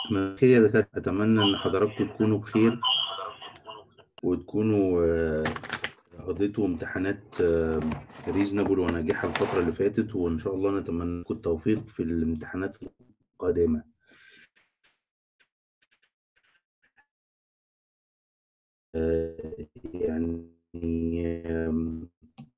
خير يا دكاترة أتمنى إن حضراتكم تكونوا بخير وتكونوا آه، قضيتوا امتحانات ريزنبل وناجحة الفترة اللي فاتت وإن شاء الله نتمنى لكم التوفيق في الامتحانات القادمة آه، يعني آم،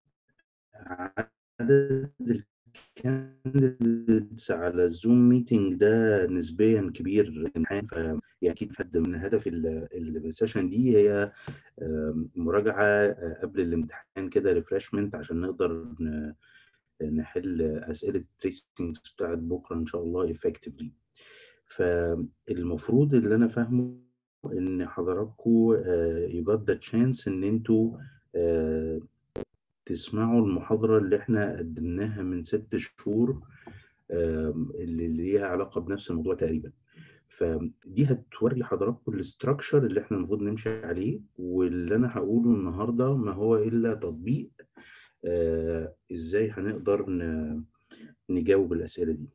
عدد الكانديديتس على الزوم ميتنج ده نسبيا كبير الامتحان ف يعني اكيد حد من هدف ال- السيشن دي هي آم، مراجعه آه، قبل الامتحان كده ريفرشمنت عشان نقدر ن- نحل اسئله التريسنج بتاعت بكره ان شاء الله effectively فالمفروض اللي انا فاهمه ان حضراتكم يو جات ذا تشانس ان انتوا آه، تسمعوا المحاضرة اللي احنا قدمناها من ست شهور آم، اللي ليها علاقة بنفس الموضوع تقريبا فدي هتوري حضراتكم الاستراكشر اللي احنا المفروض نمشي عليه واللي انا هقوله النهارده ما هو الا تطبيق آه، ازاي هنقدر ن- نجاوب الاسئله دي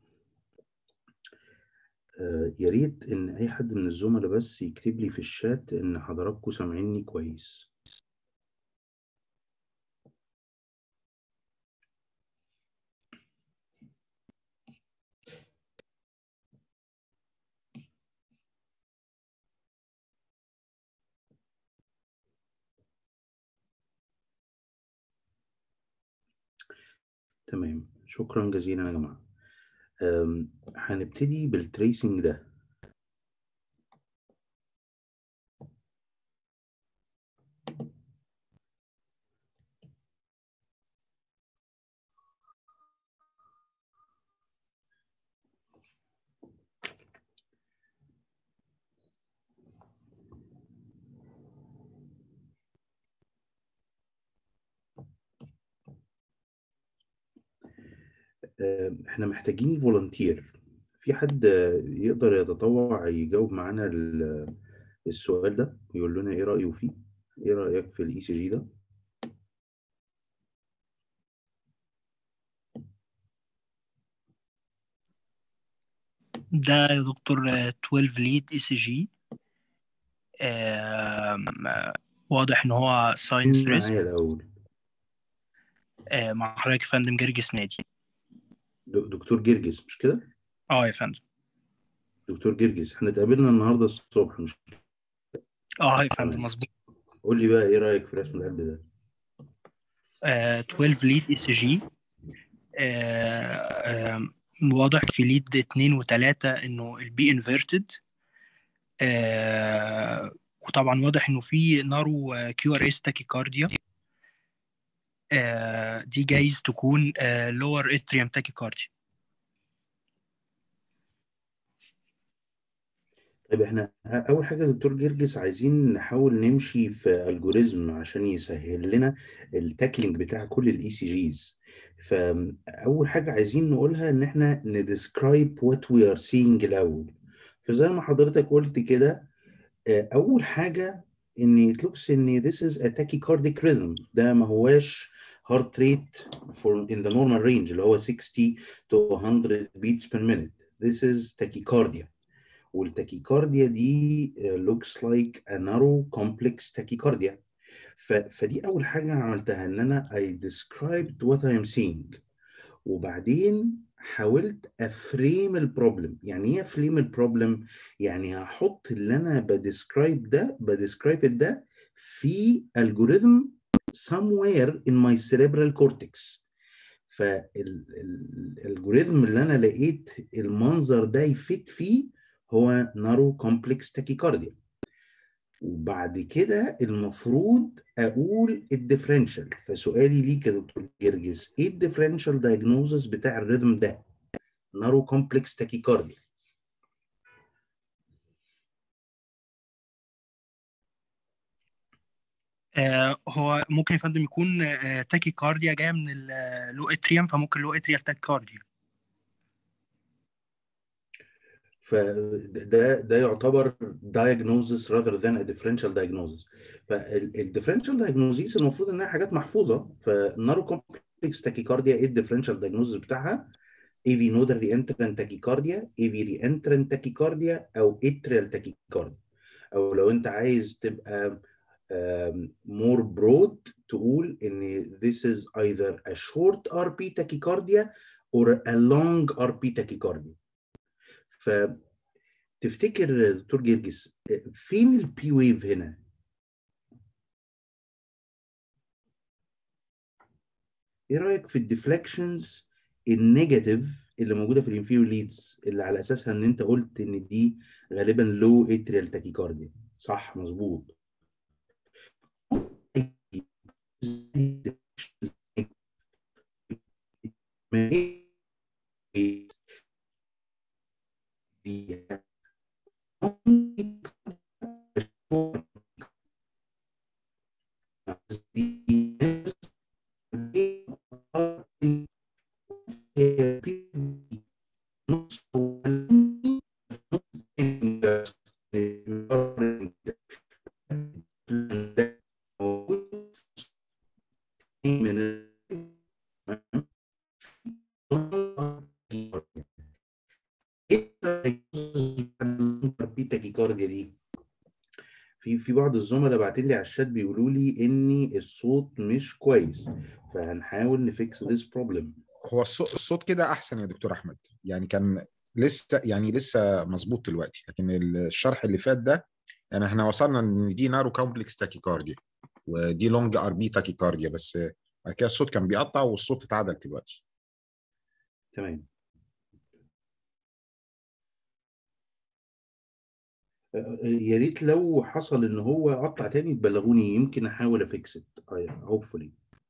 آه، يا ريت ان اي حد من الزملاء بس يكتب لي في الشات ان حضراتكم سامعيني كويس تمام شكرا جزيلا يا جماعه آم، هنبتدي بالتريسنج ده آم، احنا محتاجين فولunteer في حد يقدر يتطوع يجاوب معانا ال- السؤال ده يقول لنا ايه رأيه فيه ايه رأيك في الاي سي جي ده ده يا دكتور آه، 12 ليد اي سي جي واضح ان هو ساينس مين ريسك معايا الاول مع حضرتك يا فندم جرجس نادي د- دكتور جرجس مش كده اه يا فندم دكتور جرجس احنا اتقابلنا النهارده الصبح مش اه يا فندم تمام. مظبوط قول لي بقى ايه رأيك في رسم القلب ده آه، 12 ليد اي سي جي واضح في ليد 2 و3 انه البي انفيرتد وطبعا واضح انه في نارو كيو ار اس تاكيكارديا دي جايز تكون لور اتريوم تاكيكارديا طيب احنا اول حاجه يا دكتور جرجس عايزين نحاول نمشي في الجوريزم عشان يسهل لنا التاكلينج بتاع كل الاي سي جيز فاول حاجه عايزين نقولها ان احنا نديسكرايب وات وي ار سينج الاول فزي ما حضرتك قلت كده آه، اول حاجه ان it looks ان this is a tachycardic rhythm ده ما هواش heart rate for in the normal range اللي هو 60 to 100 beats per minute this is tachycardia والتاكيكارديا دي uh, looks like a narrow complex tachycardia ف, فدي أول حاجة عملتها إن أنا I described what I am seeing وبعدين حاولت أفريم البروبلم يعني إيه أفريم البروبلم؟ يعني هحط اللي أنا بديسكرايب ده بديسكرايب ده في algorithm somewhere in my cerebral cortex فالالجوريثم اللي انا لقيت المنظر ده يفيد فيه هو نارو كومبلكس تاكيكارديا وبعد كده المفروض اقول الديفرنشال فسؤالي ليك يا دكتور جرجس ايه الديفرنشال دايجنوزس بتاع الريذم ده نارو كومبلكس تاكيكارديا آه، هو ممكن يا فندم يكون آه، تاكي كارديا جايه من اللو اتريوم فممكن لو اتريال تاكي كارديا فده ده يعتبر diagnosis rather than a differential diagnosis فالديفرنشال diagnosis المفروض انها حاجات محفوظه فالنارو كومبلكس تاكيكارديا ايه الديفرنشال diagnosis بتاعها AV nodal reentrant tachycardia AV reentrant tachycardia او atrial tachycardia او لو انت عايز تبقى um, more broad تقول ان this is either a short RP tachycardia or a long RP tachycardia فتفتكر دكتور جرجس فين البي ويف هنا؟ ايه رايك في الديفلكشنز النيجاتيف اللي موجوده في الانفيريور ليدز اللي على اساسها ان انت قلت ان دي غالبا لو اتريال تاكيكارديا صح مظبوط التاكيكارديا دي في في بعض الزملاء باعتين لي على الشات بيقولوا لي ان الصوت مش كويس فهنحاول نفكس ذيس بروبلم هو الصوت, الصوت كده احسن يا دكتور احمد يعني كان لسه يعني لسه مظبوط دلوقتي لكن الشرح اللي فات ده يعني احنا وصلنا ان دي نارو كومبلكس تاكيكارديا ودي لونج ار بي تاكيكارديا بس بعد كده الصوت كان بيقطع والصوت اتعدل دلوقتي تمام يا ريت لو حصل ان هو قطع تاني تبلغوني يمكن احاول افيكس هوبفولي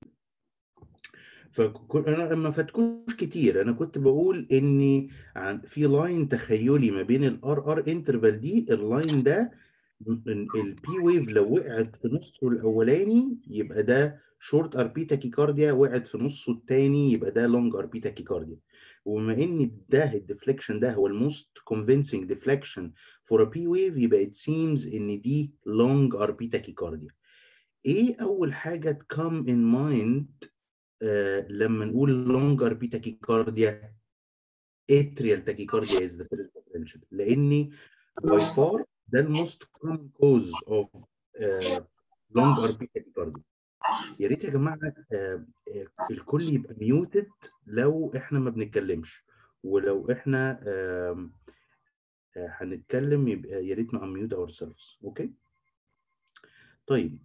فانا ما فاتكوش كتير انا كنت بقول ان في لاين تخيلي ما بين الار ار انترفال دي اللاين ده البي ويف لو وقعت في نصه الاولاني يبقى ده شورت ار بي تاكيكارديا وقعت في نصه الثاني يبقى ده لونج ار بي تاكيكارديا وبما ان ده الديفليكشن ده هو الموست كونفينسنج ديفليكشن فور ا بي ويف يبقى ات سيمز ان دي لونج ار بي تاكيكارديا ايه اول حاجه تكم ان مايند لما نقول لونج ار بي تاكيكارديا اتريال تاكيكارديا از ذا فيرست ديفرنشال لاني باي فار ده الموست كومن كوز اوف لونج ار بي تاكيكارديا يا ريت يا جماعه آه آه الكل يبقى ميوتد لو احنا ما بنتكلمش ولو احنا آه هنتكلم يبقى يا ريت نميوت اور سيلفز اوكي طيب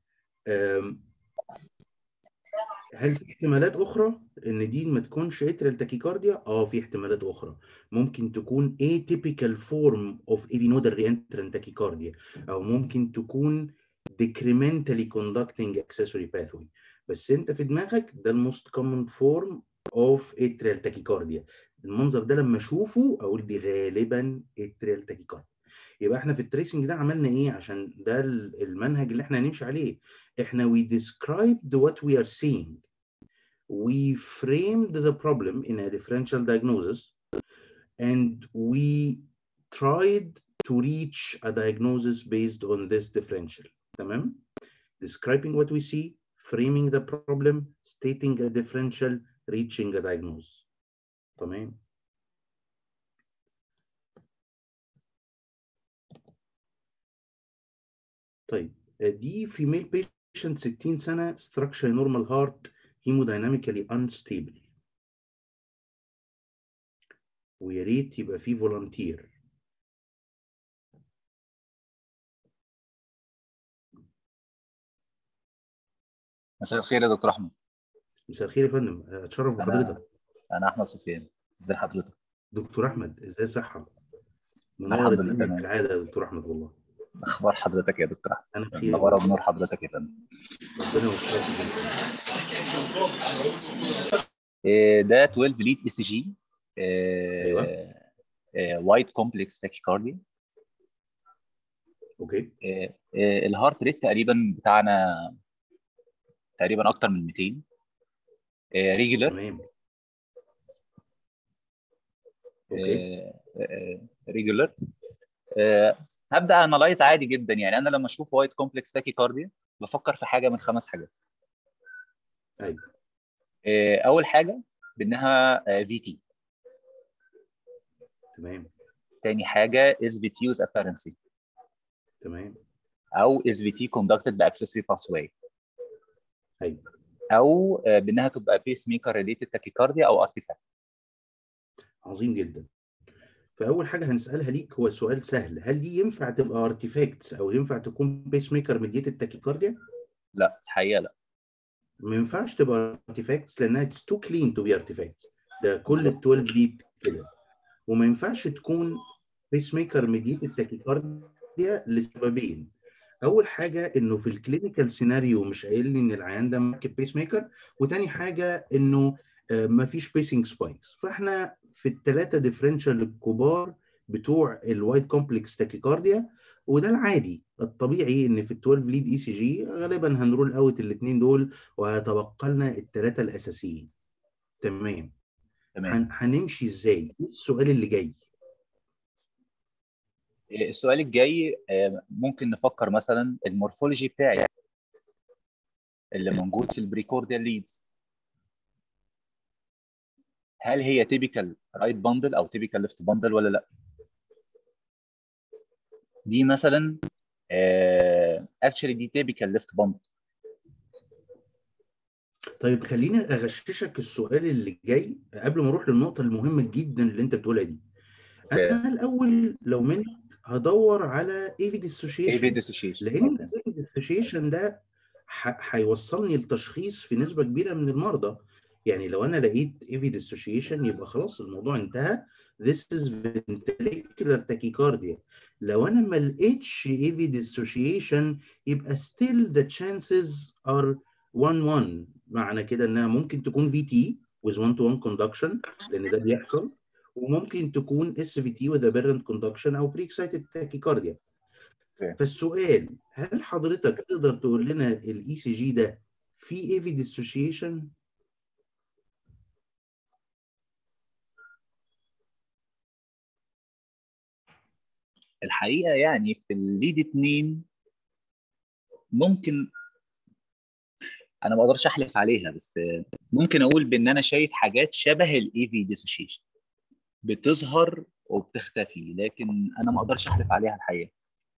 هل في احتمالات اخرى ان دي ما تكونش اتريال تاكيكارديا اه في احتمالات اخرى ممكن تكون atypical form of AV nodal reentrant tachycardia او ممكن تكون decrementally conducting accessory pathway بس انت في دماغك ده الموست كومن فورم اوف اتريال تاكيكارديا المنظر ده لما اشوفه اقول دي غالبا اتريال تاكيكارديا يبقى احنا في التريسنج ده عملنا ايه عشان ده المنهج اللي احنا هنمشي عليه احنا we described what we are seeing we framed the problem in a differential diagnosis and we tried to reach a diagnosis based on this differential تمام describing what we see framing the problem stating a differential reaching a diagnosis تمام طيب دي female patient 60 سنة structure normal heart hemodynamically unstable ويا ريت يبقى في فولنتير مساء الخير يا دكتور احمد مساء الخير يا فندم اتشرف بحضرتك انا احمد سفيان ازي حضرتك دكتور احمد ازاي صحة منور الحمد لله الدنيا تمام. كالعادة يا دكتور احمد والله اخبار حضرتك يا دكتور احمد انا بخير منوره بنور حضرتك يا فندم ربنا يوفقك إيه، ده 12 ليد اي سي جي أيوة. وايت كومبلكس تاكيكارديا اوكي الهارت ريت تقريبا بتاعنا تقريبا اكتر من 200 ريجولار تمام اوكي ريجولار هبدا انالايز عادي جدا يعني انا لما اشوف وايت كومبلكس تاكيكارديا بفكر في حاجه من خمس حاجات ايوه آه، اول حاجه بانها في تي تمام تاني حاجه اس في تي with apparency تمام او اس في تي conducted باكسسوري pathway ايوه او آه، بانها تبقى بيس ميكر ريليتد تاكيكارديا او ارتيفاكت عظيم جدا فاول حاجه هنسالها ليك هو سؤال سهل هل دي ينفع تبقى ارتيفاكتس او ينفع تكون بيس ميكر ميديتد تاكيكارديا لا الحقيقه لا ما ينفعش تبقى ارتيفاكتس لانها اتس تو كلين تو بي ارتيفاكتس ده كل ال بالظبط. 12 ليد كده وما ينفعش تكون بيس ميكر ميديتد تاكيكارديا لسببين اول حاجه انه في الكلينيكال سيناريو مش قايل لي ان العيان ده مركب بيس ميكر وتاني حاجه انه ما فيش بيسنج سبايكس فاحنا في الثلاثه ديفرنشال الكبار بتوع الوايت كومبلكس تاكيكارديا وده العادي الطبيعي ان في ال 12 ليد اي سي جي غالبا هنرول اوت الاثنين دول وهيتبقى لنا الثلاثه الاساسيين تمام تمام هن- هنمشي ازاي؟ ايه السؤال اللي جاي؟ السؤال الجاي آه، ممكن نفكر مثلا المورفولوجي بتاعي اللي موجود في البريكورديال ليدز هل هي تيبيكال رايت باندل او تيبيكال ليفت باندل ولا لا دي مثلا اكشلي دي تيبيكال ليفت باندل طيب خليني اغششك السؤال اللي جاي قبل ما اروح للنقطه المهمه جدا اللي انت بتقولها دي. انا الاول لو منك هدور على ايفي اي ديسوشيشن في ديسوشيشن لان الايفي ديسوشيشن ده ح- هيوصلني لتشخيص في نسبه كبيره من المرضى يعني لو انا لقيت ايفي ديسوشيشن يبقى خلاص الموضوع انتهى This is ventricular tachycardia لو انا ما لقيتش ايفي ديسوشيشن يبقى still the chances are 1 1 معنى كده انها ممكن تكون في تي with 1 to 1 conduction لان ده بيحصل وممكن تكون اس في تي with aberrant conduction او pre-excited tachycardia Okay. فالسؤال هل حضرتك تقدر تقول لنا الاي سي جي ده في ايفي ديسوشيشن الحقيقه يعني في الليد اتنين ممكن انا ما اقدرش احلف عليها بس ممكن اقول بان انا شايف حاجات شبه الاي في ديسوشيشن بتظهر وبتختفي لكن انا ما اقدرش احلف عليها الحقيقه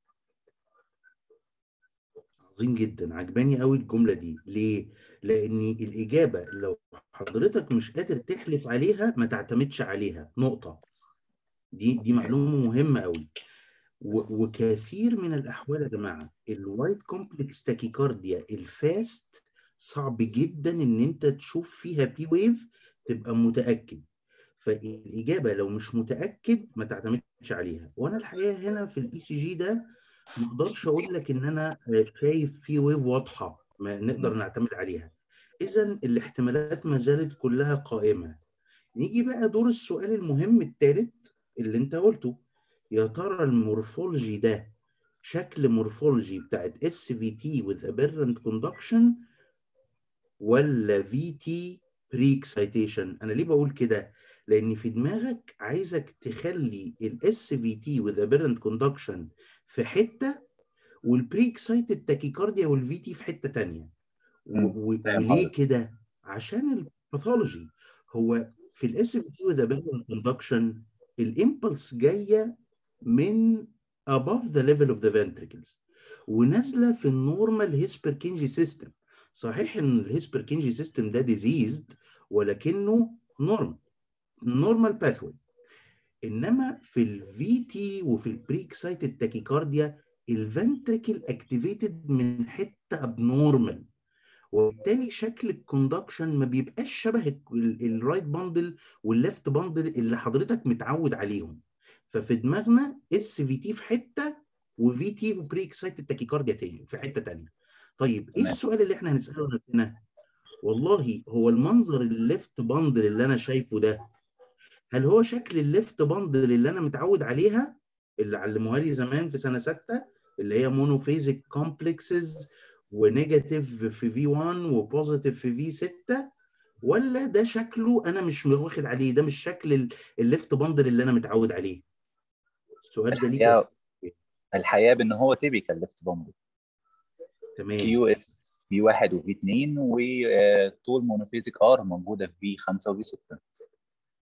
عظيم جدا عجباني قوي الجمله دي ليه لان الاجابه لو حضرتك مش قادر تحلف عليها ما تعتمدش عليها نقطه دي دي معلومه مهمه قوي و- وكثير من الاحوال يا جماعه الوايت كومبلكس تاكيكارديا الفاست صعب جدا ان انت تشوف فيها بي ويف تبقى متاكد فالاجابه لو مش متاكد ما تعتمدش عليها وانا الحقيقه هنا في الاي سي جي ده ما اقدرش اقول لك ان انا شايف بي ويف واضحه ما نقدر نعتمد عليها اذا الاحتمالات ما زالت كلها قائمه نيجي بقى دور السؤال المهم الثالث اللي انت قلته يا ترى المورفولوجي ده شكل مورفولوجي بتاعت اس في تي with aberrant conduction ولا في تي بري اكسايتيشن انا ليه بقول كده لان في دماغك عايزك تخلي الاس في تي with aberrant conduction في حته والبري اكسايتد تاكيكارديا والفي تي في حته تانية مم، و- و- فاهم وليه حضرتك. كده عشان الباثولوجي هو في الاس في تي with aberrant conduction الامبلس جايه من above the level of the ventricles ونازله في النورمال هيسبركينجي سيستم صحيح ان الهيسبركينجي سيستم ده ديزيزد ولكنه نورمال نورمال باثوي انما في الفي تي وفي البري اكسايتد تاكيكارديا الفنتريكل اكتيفيتد من حته ابنورمال وبالتالي شكل الكوندكشن ما بيبقاش شبه الرايت باندل والليفت باندل اللي حضرتك متعود عليهم ففي دماغنا اس في تي في حته وفي تي بري اكسايتد تاكيكارديا تاني في حته تانيه طيب ايه تمام. السؤال اللي احنا هنساله نفسنا والله هو المنظر الليفت باندل اللي انا شايفه ده هل هو شكل الليفت باندل اللي انا متعود عليها اللي علموها لي زمان في سنه سته اللي هي مونوفيزيك كومبلكسز ونيجاتيف في في 1 وبوزيتيف في في 6 ولا ده شكله انا مش واخد عليه ده مش شكل ال- الليفت باندل اللي انا متعود عليه السؤال ده ليك الحقيقه الحقيقه بان هو تيبيكال ليفت باندل تمام كيو اس في 1 وفي 2 وطول مونوفيزيك ار موجوده في في 5 وفي 6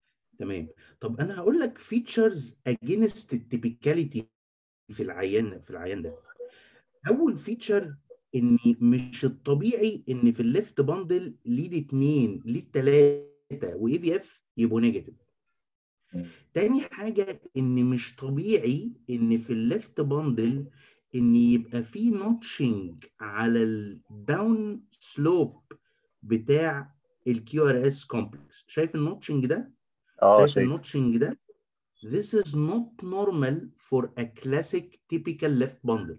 تمام طب انا هقول لك فيتشرز اجينست التيبيكاليتي في العيان في العيان ده اول فيتشر ان مش الطبيعي ان في الليفت باندل ليد اتنين ليد تلاته واي في اف يبقوا نيجاتيف مم. تاني حاجه ان مش طبيعي ان في الليفت باندل ان يبقى في نوتشنج على الداون سلوب بتاع الكيو ار اس كومبلكس شايف النوتشنج ده اه شايف شايف النوتشنج ده This is not normal for a classic typical left bundle.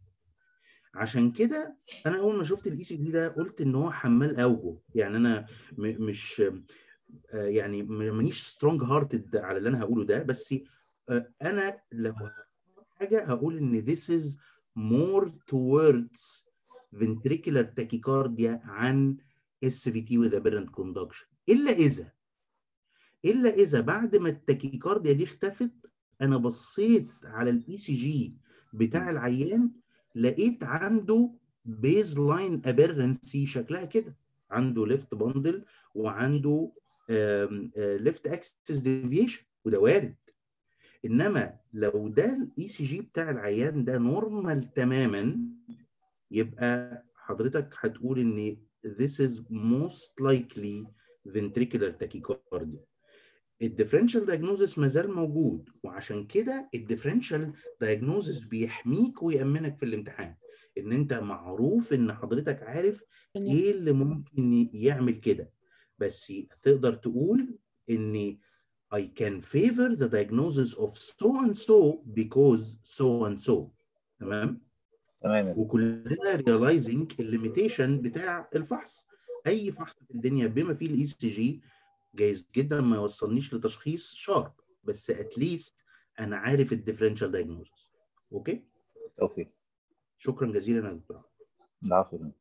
عشان كده انا اول ما شفت الاي سي جي ده قلت ان هو حمال اوجه يعني انا م- مش آه، يعني م- مانيش سترونج هارتد على اللي انا هقوله ده بس آه، انا لو هقول حاجه هقول ان this is more towards ventricular tachycardia عن SVT with aberrant conduction الا اذا الا اذا بعد ما التاكيكارديا دي اختفت انا بصيت على الاي سي جي بتاع العيان لقيت عنده بيز لاين ابيرنسي شكلها كده عنده ليفت باندل وعنده ليفت اكسس ديفيشن وده وارد انما لو ده الاي سي جي بتاع العيان ده نورمال تماما يبقى حضرتك هتقول ان this is most likely ventricular tachycardia الديفرنشال دايجنوزس ما زال موجود وعشان كده الديفرنشال دايجنوزس بيحميك ويأمنك في الامتحان ان انت معروف ان حضرتك عارف ايه اللي ممكن يعمل كده بس تقدر تقول ان I can favor the diagnosis of so and so because so and so تمام تمام يا دكتور. وكلنا realizing الليميتيشن بتاع الفحص اي فحص في الدنيا بما فيه الاي سي جي جايز جدا ما يوصلنيش لتشخيص شارب بس اتليست انا عارف الديفرنشال دايجنوزس اوكي اوكي شكرا جزيلا يا دكتور العفو يا دكتور.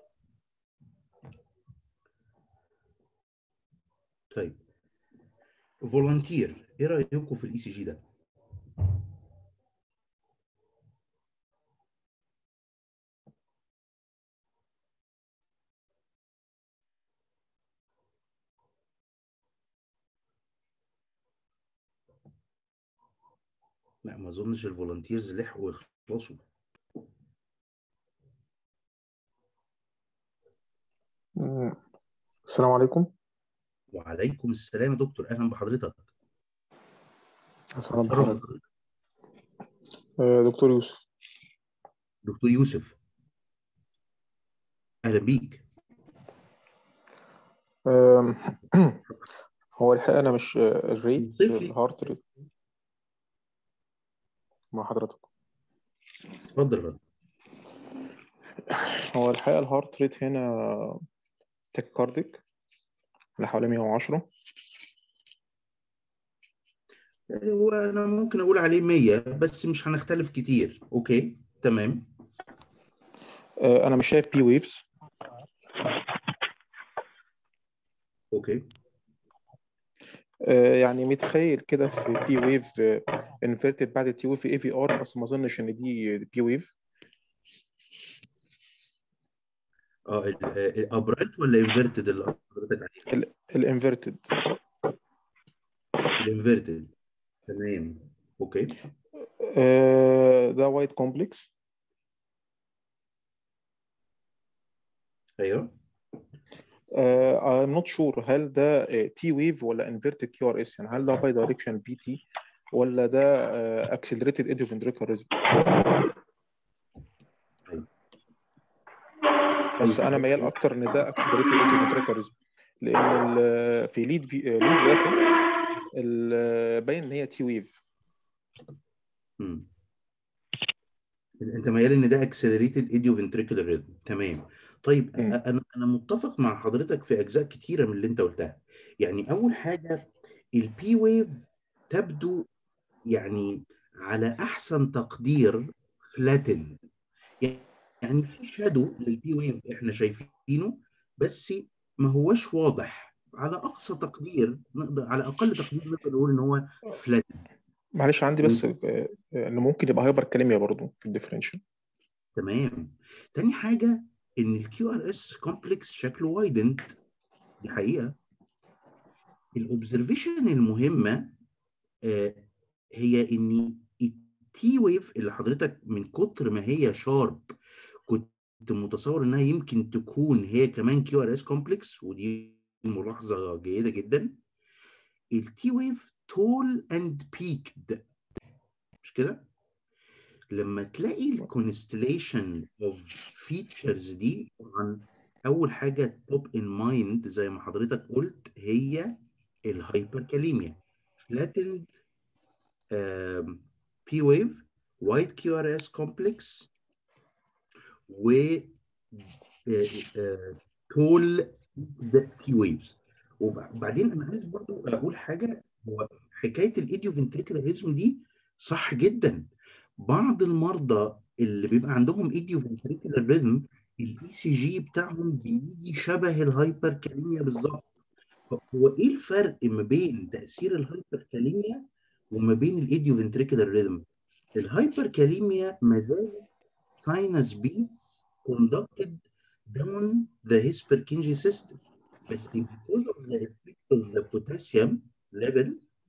طيب فولنتير ايه رايكم في الاي سي جي ده لا ما اظنش الفولنتيرز لحقوا يخلصوا مم. السلام عليكم وعليكم السلام يا دكتور اهلا بحضرتك السلام شرف بحضرتك آه، دكتور يوسف دكتور يوسف اهلا بيك آم، هو الحقيقة أنا مش آه، الريت اوصف لي الهارت ريت مع حضرتك اتفضل يا فندم. هو الحقيقة الهارت ريت هنا تكارديك اللي حوالي 110 يعني هو انا ممكن اقول عليه 100 بس مش هنختلف كتير اوكي تمام آه، أنا مش شايف بي ويفز اوكي آه، يعني متخيل كده في بي ويف انفيرتد بعد تي ويف اي في ار بس ما اظنش ان دي بي ويف اه الابرنت ولا انفيرتد اللي حضرتك عليه الانفيرتد الانفيرتد تمام اوكي ده وايت كومبلكس ايوه I'm not sure هل ده تي ويف ولا انفيرتد كيو ار اس يعني هل ده باي دايركشن بي تي ولا ده اكسلريتد ايديوفنتريكال بس انا ميال اكتر ان ده اكسلريتد ايديوفنتريكال لان ال- في ليد في ليد واحد ال- باين ان هي تي ويف مم. انت ميال ان ده اكسلريتد ايديو فنتريكولار ريزم تمام طيب مم. انا انا متفق مع حضرتك في اجزاء كتيره من اللي انت قلتها يعني اول حاجه البي ويف تبدو يعني على احسن تقدير فلاتن يعني في شادو للبي ويف احنا شايفينه بس ما هوش واضح على اقصى تقدير نقدر على اقل تقدير نقدر نقول ان هو فلاتن معلش عندي بس آه، آه، ان ممكن يبقى هايبر كاليميا برضه في الديفرنشال تمام تاني حاجة إن الكيو ار اس كومبلكس شكله وايدنت دي حقيقة الاوبزرفيشن المهمه آه، هي ان التي ويف اللي حضرتك من كتر ما هي شارب كنت متصور انها يمكن تكون هي كمان كيو ار اس كومبلكس ودي ملاحظه جيده جدا التي ويف تول اند بيكد مش كده لما تلاقي الكونستليشن اوف فيتشرز دي طبعا اول حاجه توب ان مايند زي ما حضرتك قلت هي الهايبركاليميا flattened um, P wave wide QRS complex و تول T waves وبعدين انا عايز برضو اقول حاجه هو حكايه الايديو فنتريكولاريزم دي صح جدا بعض المرضى اللي بيبقى عندهم ايديو فنتريكولار ريزم الاي سي جي بتاعهم بيجي شبه الهايبركاليميا بالظبط هو ايه الفرق ما بين تاثير الهايبركاليميا وما بين الايديو فنتريكولار ريزم الهايبركاليميا ما زالت sinus beats conducted down the Hesperkinji system بس because of the effect of the potassium level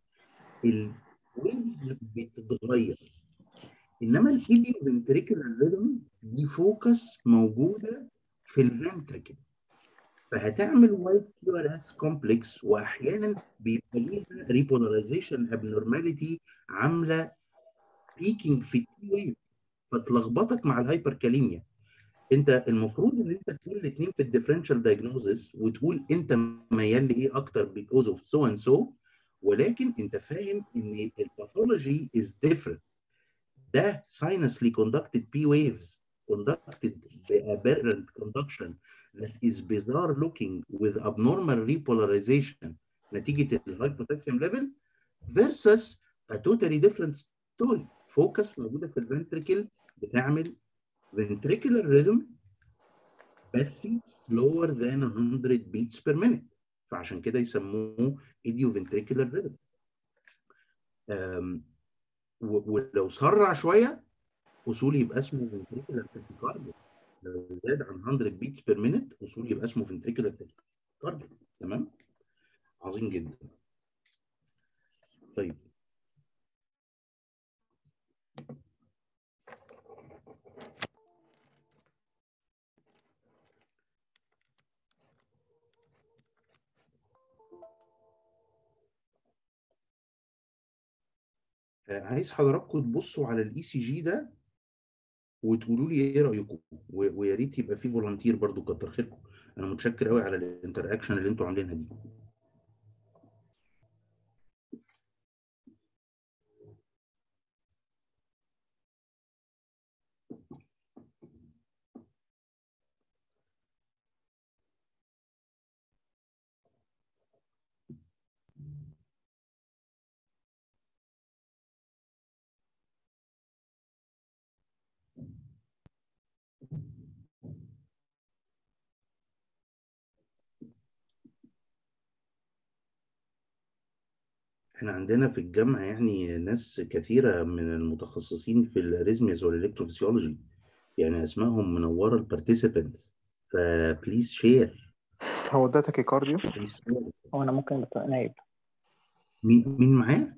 الويفز بتتغير انما الايديو فنتريكولار ريزم دي فوكس موجوده في الفنتريكل فهتعمل وايت كيو ار اس كومبلكس واحيانا بيبقى ليها ريبولاريزيشن ابنورماليتي عامله بيكينج في التي ويف فتلخبطك مع الهايبركاليميا انت المفروض ان انت تقول الاثنين في الديفرنشال دايجنوزس وتقول انت ميال لايه اكتر بيكوز اوف سو اند سو ولكن انت فاهم ان الباثولوجي از ديفرنت ده sinusly conducted P waves conducted aberrant conduction that is bizarre looking with abnormal repolarization نتيجة الهاي potassium level versus a totally different story focus موجودة في الفنتريكل بتعمل ventricular rhythm بس slower than 100 beats per minute فعشان كده يسموه idioventricular rhythm um, ولو سرع شويه اصولي يبقى اسمه ventricular tachycardia لو زاد عن 100 beats per minute اصولي يبقى اسمه ventricular tachycardia تمام عظيم جدا طيب عايز حضراتكم تبصوا على الاي سي جي ده وتقولوا لي ايه رايكم ويا ريت يبقى في فولنتير برضو كتر خيركم انا متشكر قوي على الانتر اكشن اللي انتوا عاملينها دي احنا عندنا في الجامعة يعني ناس كثيرة من المتخصصين في الاريزمياز والالكتروفيسيولوجي يعني اسمائهم منورة البارتيسيبنتس فبليز شير هو ده تاكيكارديو بليز شير هو انا ممكن ابقى نايب مين مين معاه؟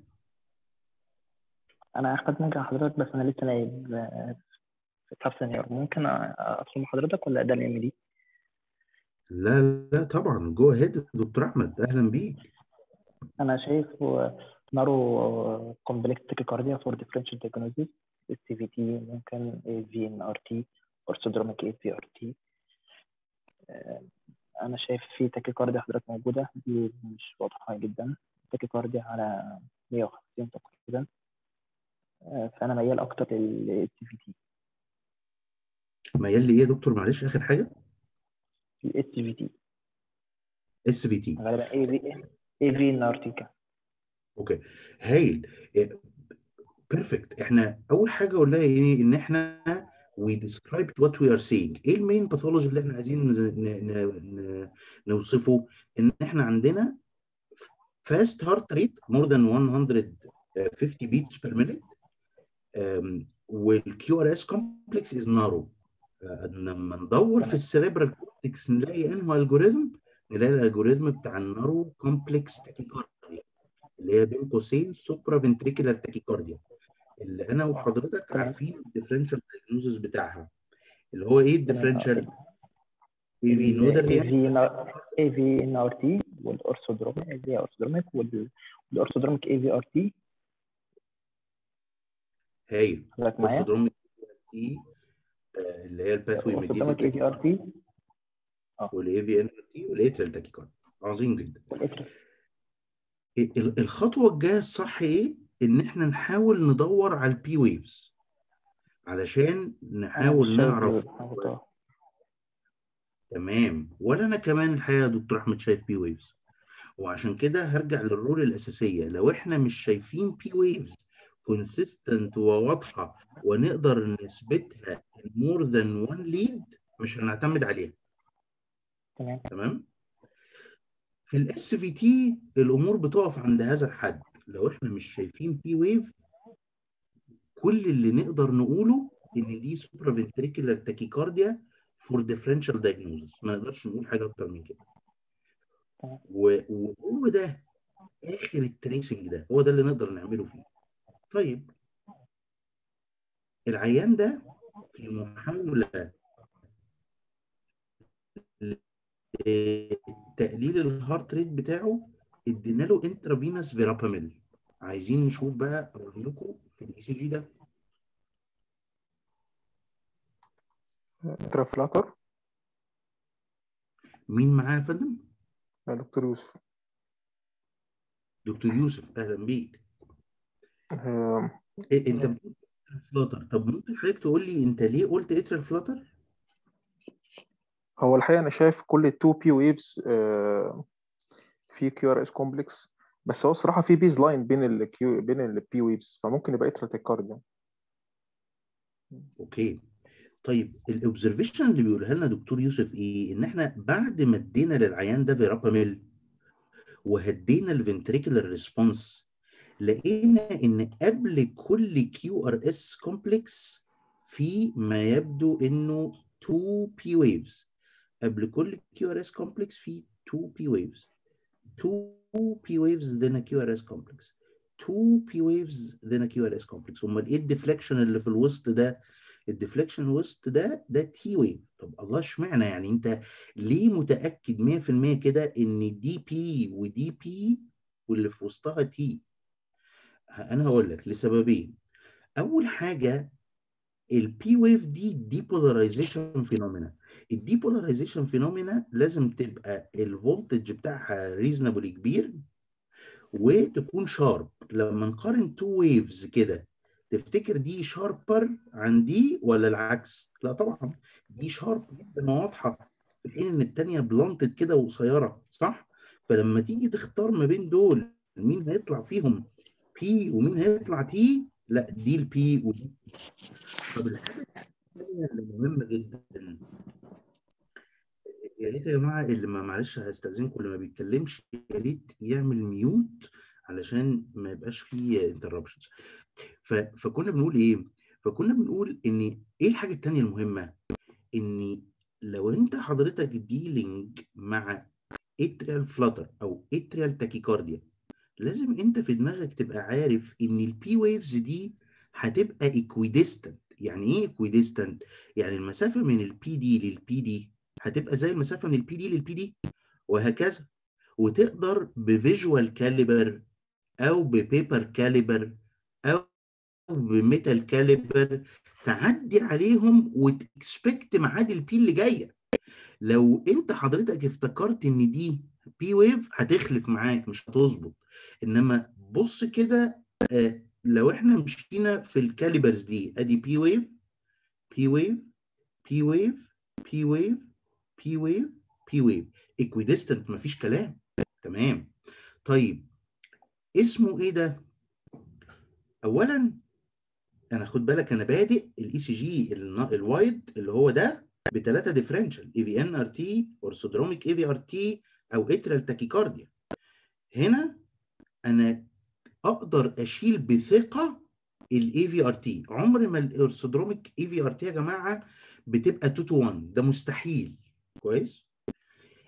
انا احمد ناجي حضرتك بس انا لسه نايب آه، في كلاس سينيور ممكن ادخل مع حضرتك ولا ده الام دي لا لا طبعا جو اهيد دكتور احمد اهلا بيك انا شايف نارو كومبلكس تاكيكارديا فور ديفرنشال دايجنوزيس اس في تي ممكن اي في ان ار تي اورثودروميك اي في ار تي انا شايف في تاكيكارديا حضرتك موجوده دي مش واضحه جدا تاكيكارديا على 150 تقريبا آه، فانا ميال اكتر للاس في تي ميال لايه يا دكتور معلش اخر حاجة؟ الاس في تي اس في تي غالبا اي في اي في ان ار تي كان اوكي هايل بيرفكت احنا اول حاجه قلناها ايه ان احنا we described what we are saying ايه المين باثولوجي اللي احنا عايزين ن- ن- ن- نوصفه ان احنا عندنا fast heart rate more than 150 beats per minute um, والكيو ار اس كومبلكس از نارو لما ندور في السيريبرال كورتكس نلاقي انه الجوريزم اللي هي الالجوريزم بتاع النارو كومبلكس تاكيكارديا اللي هي بين قوسين سوبرا فنتريكولار تاكيكارديا اللي انا وحضرتك تمام. عارفين الديفرنشال دايجنوزس بتاعها اللي هو ايه الديفرنشال اي في نودال اي يعني في اي في ان ار تي والارثودروميك اي في ارثودروميك والارثودروميك اي في ار تي هايل حضرتك معايا اورثودروميك تي اللي هي الباثوي الارثودروميك اي في ار تي والاي في ان تي والاتريال تاكيكارديا عظيم جدا والاتريال ال- الخطوه الجايه الصح ايه ان احنا نحاول ندور على البي ويفز علشان نحاول نعرف تمام ولا انا كمان الحقيقه يا دكتور احمد شايف بي ويفز وعشان كده هرجع للرول الاساسيه لو احنا مش شايفين بي ويفز كونسيستنت وواضحه ونقدر نثبتها مور ذان وان ليد مش هنعتمد عليها تمام تمام في الاس في تي الامور بتقف عند هذا الحد لو احنا مش شايفين بي ويف كل اللي نقدر نقوله ان دي سوبرا فنتريكولار تاكيكارديا فور ديفرنشال دايجنوزس ما نقدرش نقول حاجه اكتر من كده تمام. و- وهو ده اخر التريسنج ده هو ده اللي نقدر نعمله فيه طيب العيان ده في محاوله تقليل الهارت ريت بتاعه ادينا له انترافينوس فيراباميل عايزين نشوف بقى رايكم في الاي سي جي ده ترافلاتر مين معاه يا فندم يا دكتور يوسف دكتور يوسف اهلا بيك آم، إيه انت بتقول فلاتر طب ممكن حضرتك تقول لي انت ليه قلت اتريال فلاتر هو الحقيقة أنا شايف كل التو بي ويفز في كيو ار اس كومبلكس بس هو الصراحة في بيز لاين بين الكيو بين البي ويفز فممكن يبقى اتراتيكارديا اوكي طيب الاوبزرفيشن اللي بيقولها لنا دكتور يوسف ايه ان احنا بعد ما ادينا للعيان ده فيراباميل وهدينا الفنتريكولار ريسبونس لقينا ان قبل كل كيو ار اس كومبلكس في ما يبدو انه 2 بي ويفز قبل كل كيو ار اس كومبلكس في 2 بي ويفز 2 بي ويفز then a QRS complex 2 بي ويفز then a QRS complex امال ايه الديفليكشن اللي في الوسط ده الديفليكشن الوسط ده ده تي ويف طب الله اشمعنى يعني انت ليه متاكد 100% كده ان دي بي ودي بي واللي في وسطها تي انا هقول لك لسببين اول حاجه البي ويف دي ديبولاريزيشن فينومينا الديبولاريزيشن فينومينا لازم تبقى الفولتج بتاعها ريزونبلي كبير وتكون شارب لما نقارن تو ويفز كده تفتكر دي شاربر عن دي ولا العكس؟ لا طبعا دي شارب جدا وواضحه في حين ان الثانيه بلانتد كده وقصيره صح؟ فلما تيجي تختار ما بين دول مين هيطلع فيهم بي ومين هيطلع تي لا دي البي ودي طب الحاجه الثانيه اللي مهمه جدا يا ريت يا جماعه اللي ما معلش هستاذنكم اللي ما بيتكلمش يا ريت يعمل ميوت علشان ما يبقاش فيه انتربشنز فكنا بنقول ايه فكنا بنقول ان ايه الحاجه الثانيه المهمه ان لو انت حضرتك ديلينج مع اتريال فلاتر او اتريال تاكيكارديا لازم انت في دماغك تبقى عارف ان البي ويفز دي هتبقى ايكويديستنت يعني ايه ايكويديستنت يعني المسافه من البي دي للبي دي هتبقى زي المسافه من البي دي للبي دي وهكذا وتقدر بفيجوال كاليبر او ببيبر كاليبر او بميتال كاليبر تعدي عليهم وتكسبكت ميعاد البي اللي جايه لو انت حضرتك افتكرت ان دي بي ويف هتخلف معاك مش هتظبط انما بص كده آه لو احنا مشينا في الكاليبرز دي ادي بي ويف بي ويف بي ويف بي ويف بي ويف بي ويف ايكويديستنت مفيش كلام تمام طيب اسمه ايه ده اولا انا خد بالك انا بادئ الاي سي جي الوايد اللي هو ده بثلاثه ديفرنشال اي في ان ار تي اورثودروميك اي في ار تي او اترال تاكيكارديا هنا انا اقدر اشيل بثقه الاي في ار تي عمر ما الاورثودروميك اي في ار تي يا جماعه بتبقى 2 تو 1 ده مستحيل كويس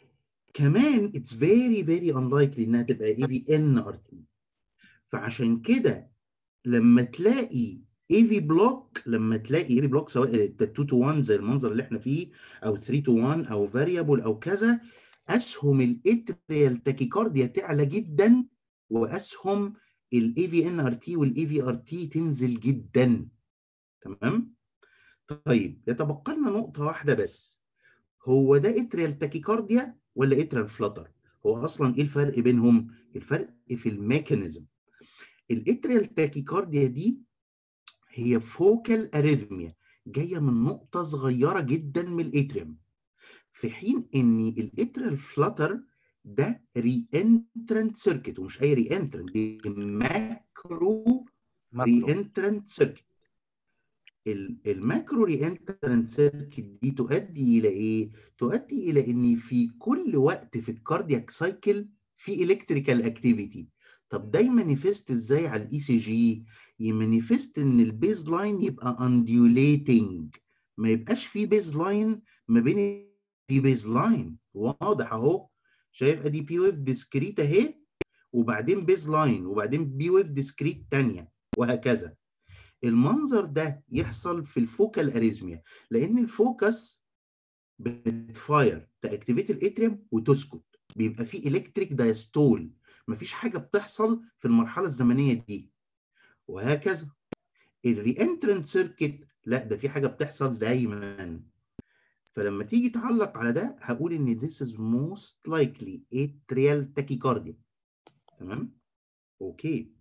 كمان اتس فيري فيري unlikely انها تبقى اي في ان ار تي فعشان كده لما تلاقي اي في بلوك لما تلاقي اي في بلوك سواء 2 تو 1 زي المنظر اللي احنا فيه او 3 تو 1 او فاريبل او كذا اسهم الاتريال تاكيكارديا تعلى جدا واسهم الاي في ان ار تي والاي في ار تي تنزل جدا تمام طيب يتبقى لنا نقطه واحده بس هو ده اتريال تاكيكارديا ولا اتريال فلتر هو اصلا ايه الفرق بينهم الفرق في الميكانيزم الاتريال تاكيكارديا دي هي فوكال اريثميا جايه من نقطه صغيره جدا من الاتريوم في حين ان الاتريال فلتر ده ري انترنت سيركت ومش اي ري انترنت دي ماكرو ري انترنت سيركت الماكرو ري انترنت سيركت دي تؤدي الى ايه؟ تؤدي الى ان في كل وقت في الكاردياك سايكل في الكتريكال اكتيفيتي طب ده يمانيفست ازاي على الاي سي جي؟ يمانيفست ان البيز لاين يبقى انديوليتنج ما يبقاش في بيز لاين ما بين في بيز لاين واضح اهو شايف ادي بي ويف ديسكريت اهي وبعدين بيز لاين وبعدين بي ويف ديسكريت ثانيه وهكذا المنظر ده يحصل في الفوكال اريزميا لان الفوكس بتفاير تاكتيفيت الاتريوم وتسكت بيبقى في الكتريك دايستول مفيش حاجه بتحصل في المرحله الزمنيه دي وهكذا الري انترنت سيركت لا ده في حاجه بتحصل دايما فلما تيجي تعلق على ده هقول ان this is most likely atrial tachycardia تمام اوكي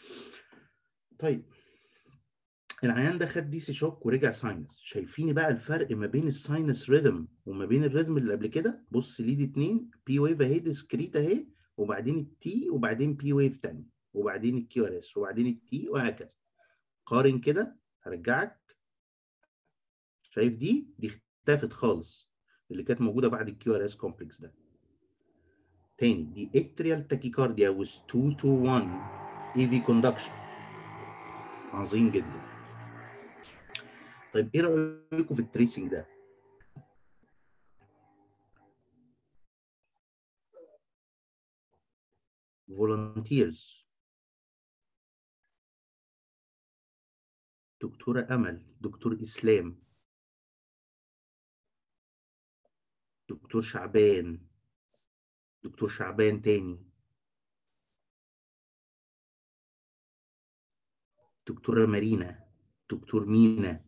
طيب العيان ده خد دي سي شوك ورجع ساينس شايفين بقى الفرق ما بين الساينس ريذم وما بين الريذم اللي قبل كده بص ليد اتنين بي ويف اهي ديسكريت اهي وبعدين التي وبعدين بي ويف تاني وبعدين الكيو ار اس وبعدين التي وهكذا قارن كده هرجعك شايف دي دي اختفت خالص اللي كانت موجوده بعد الكيو ار اس كومبلكس ده تاني دي اتريال تاكيكارديا with 2 to 1 اي في كوندكشن عظيم جدا طيب ايه رايكم في التريسنج ده فولunteers دكتورة أمل دكتور إسلام دكتور شعبان دكتور شعبان تاني دكتورة مارينا دكتور مينا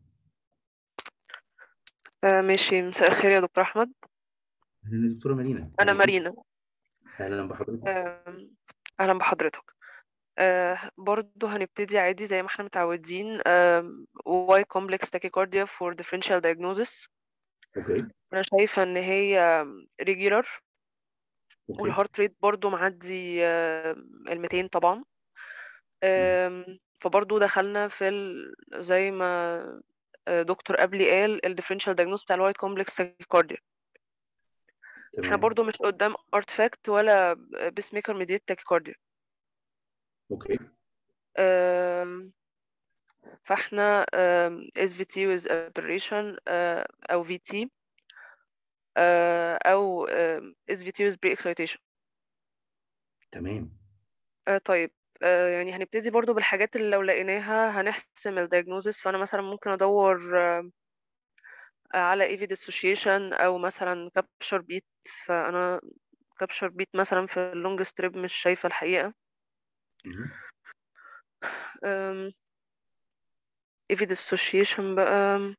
آه ماشي مساء الخير يا دكتور أحمد أهلا دكتورة مارينا أنا مارينا أهلا بحضرتك آه أهلا بحضرتك آه برضو هنبتدي عادي زي ما احنا متعودين آه Y complex tachycardia for differential diagnosis أوكي أنا شايفة إن هي regular أوكي والهارت ريت برضو معدي آه ال 200 طبعا آم، فبرضو دخلنا في ال... زي ما آه، دكتور قبلي قال ال differential diagnosis بتاع الوايت كومبلكس tachycardia احنا تمام برضو مش قدام artifact ولا بيس ميكر ميديت tachycardia أوكي آم، فاحنا آم، SVT with aberration آه، أو VT آه، أو آم، SVT with pre-excitation تمام آه، طيب آه، يعني هنبتدي برضو بالحاجات اللي لو لقيناها هنحسم الدياجنوزس فأنا مثلا ممكن أدور آه، على AV dissociation أو مثلا capture beat فأنا capture beat مثلا في اللونج ستريب مش شايفة الحقيقة مهم. أم، AV dissociation بقى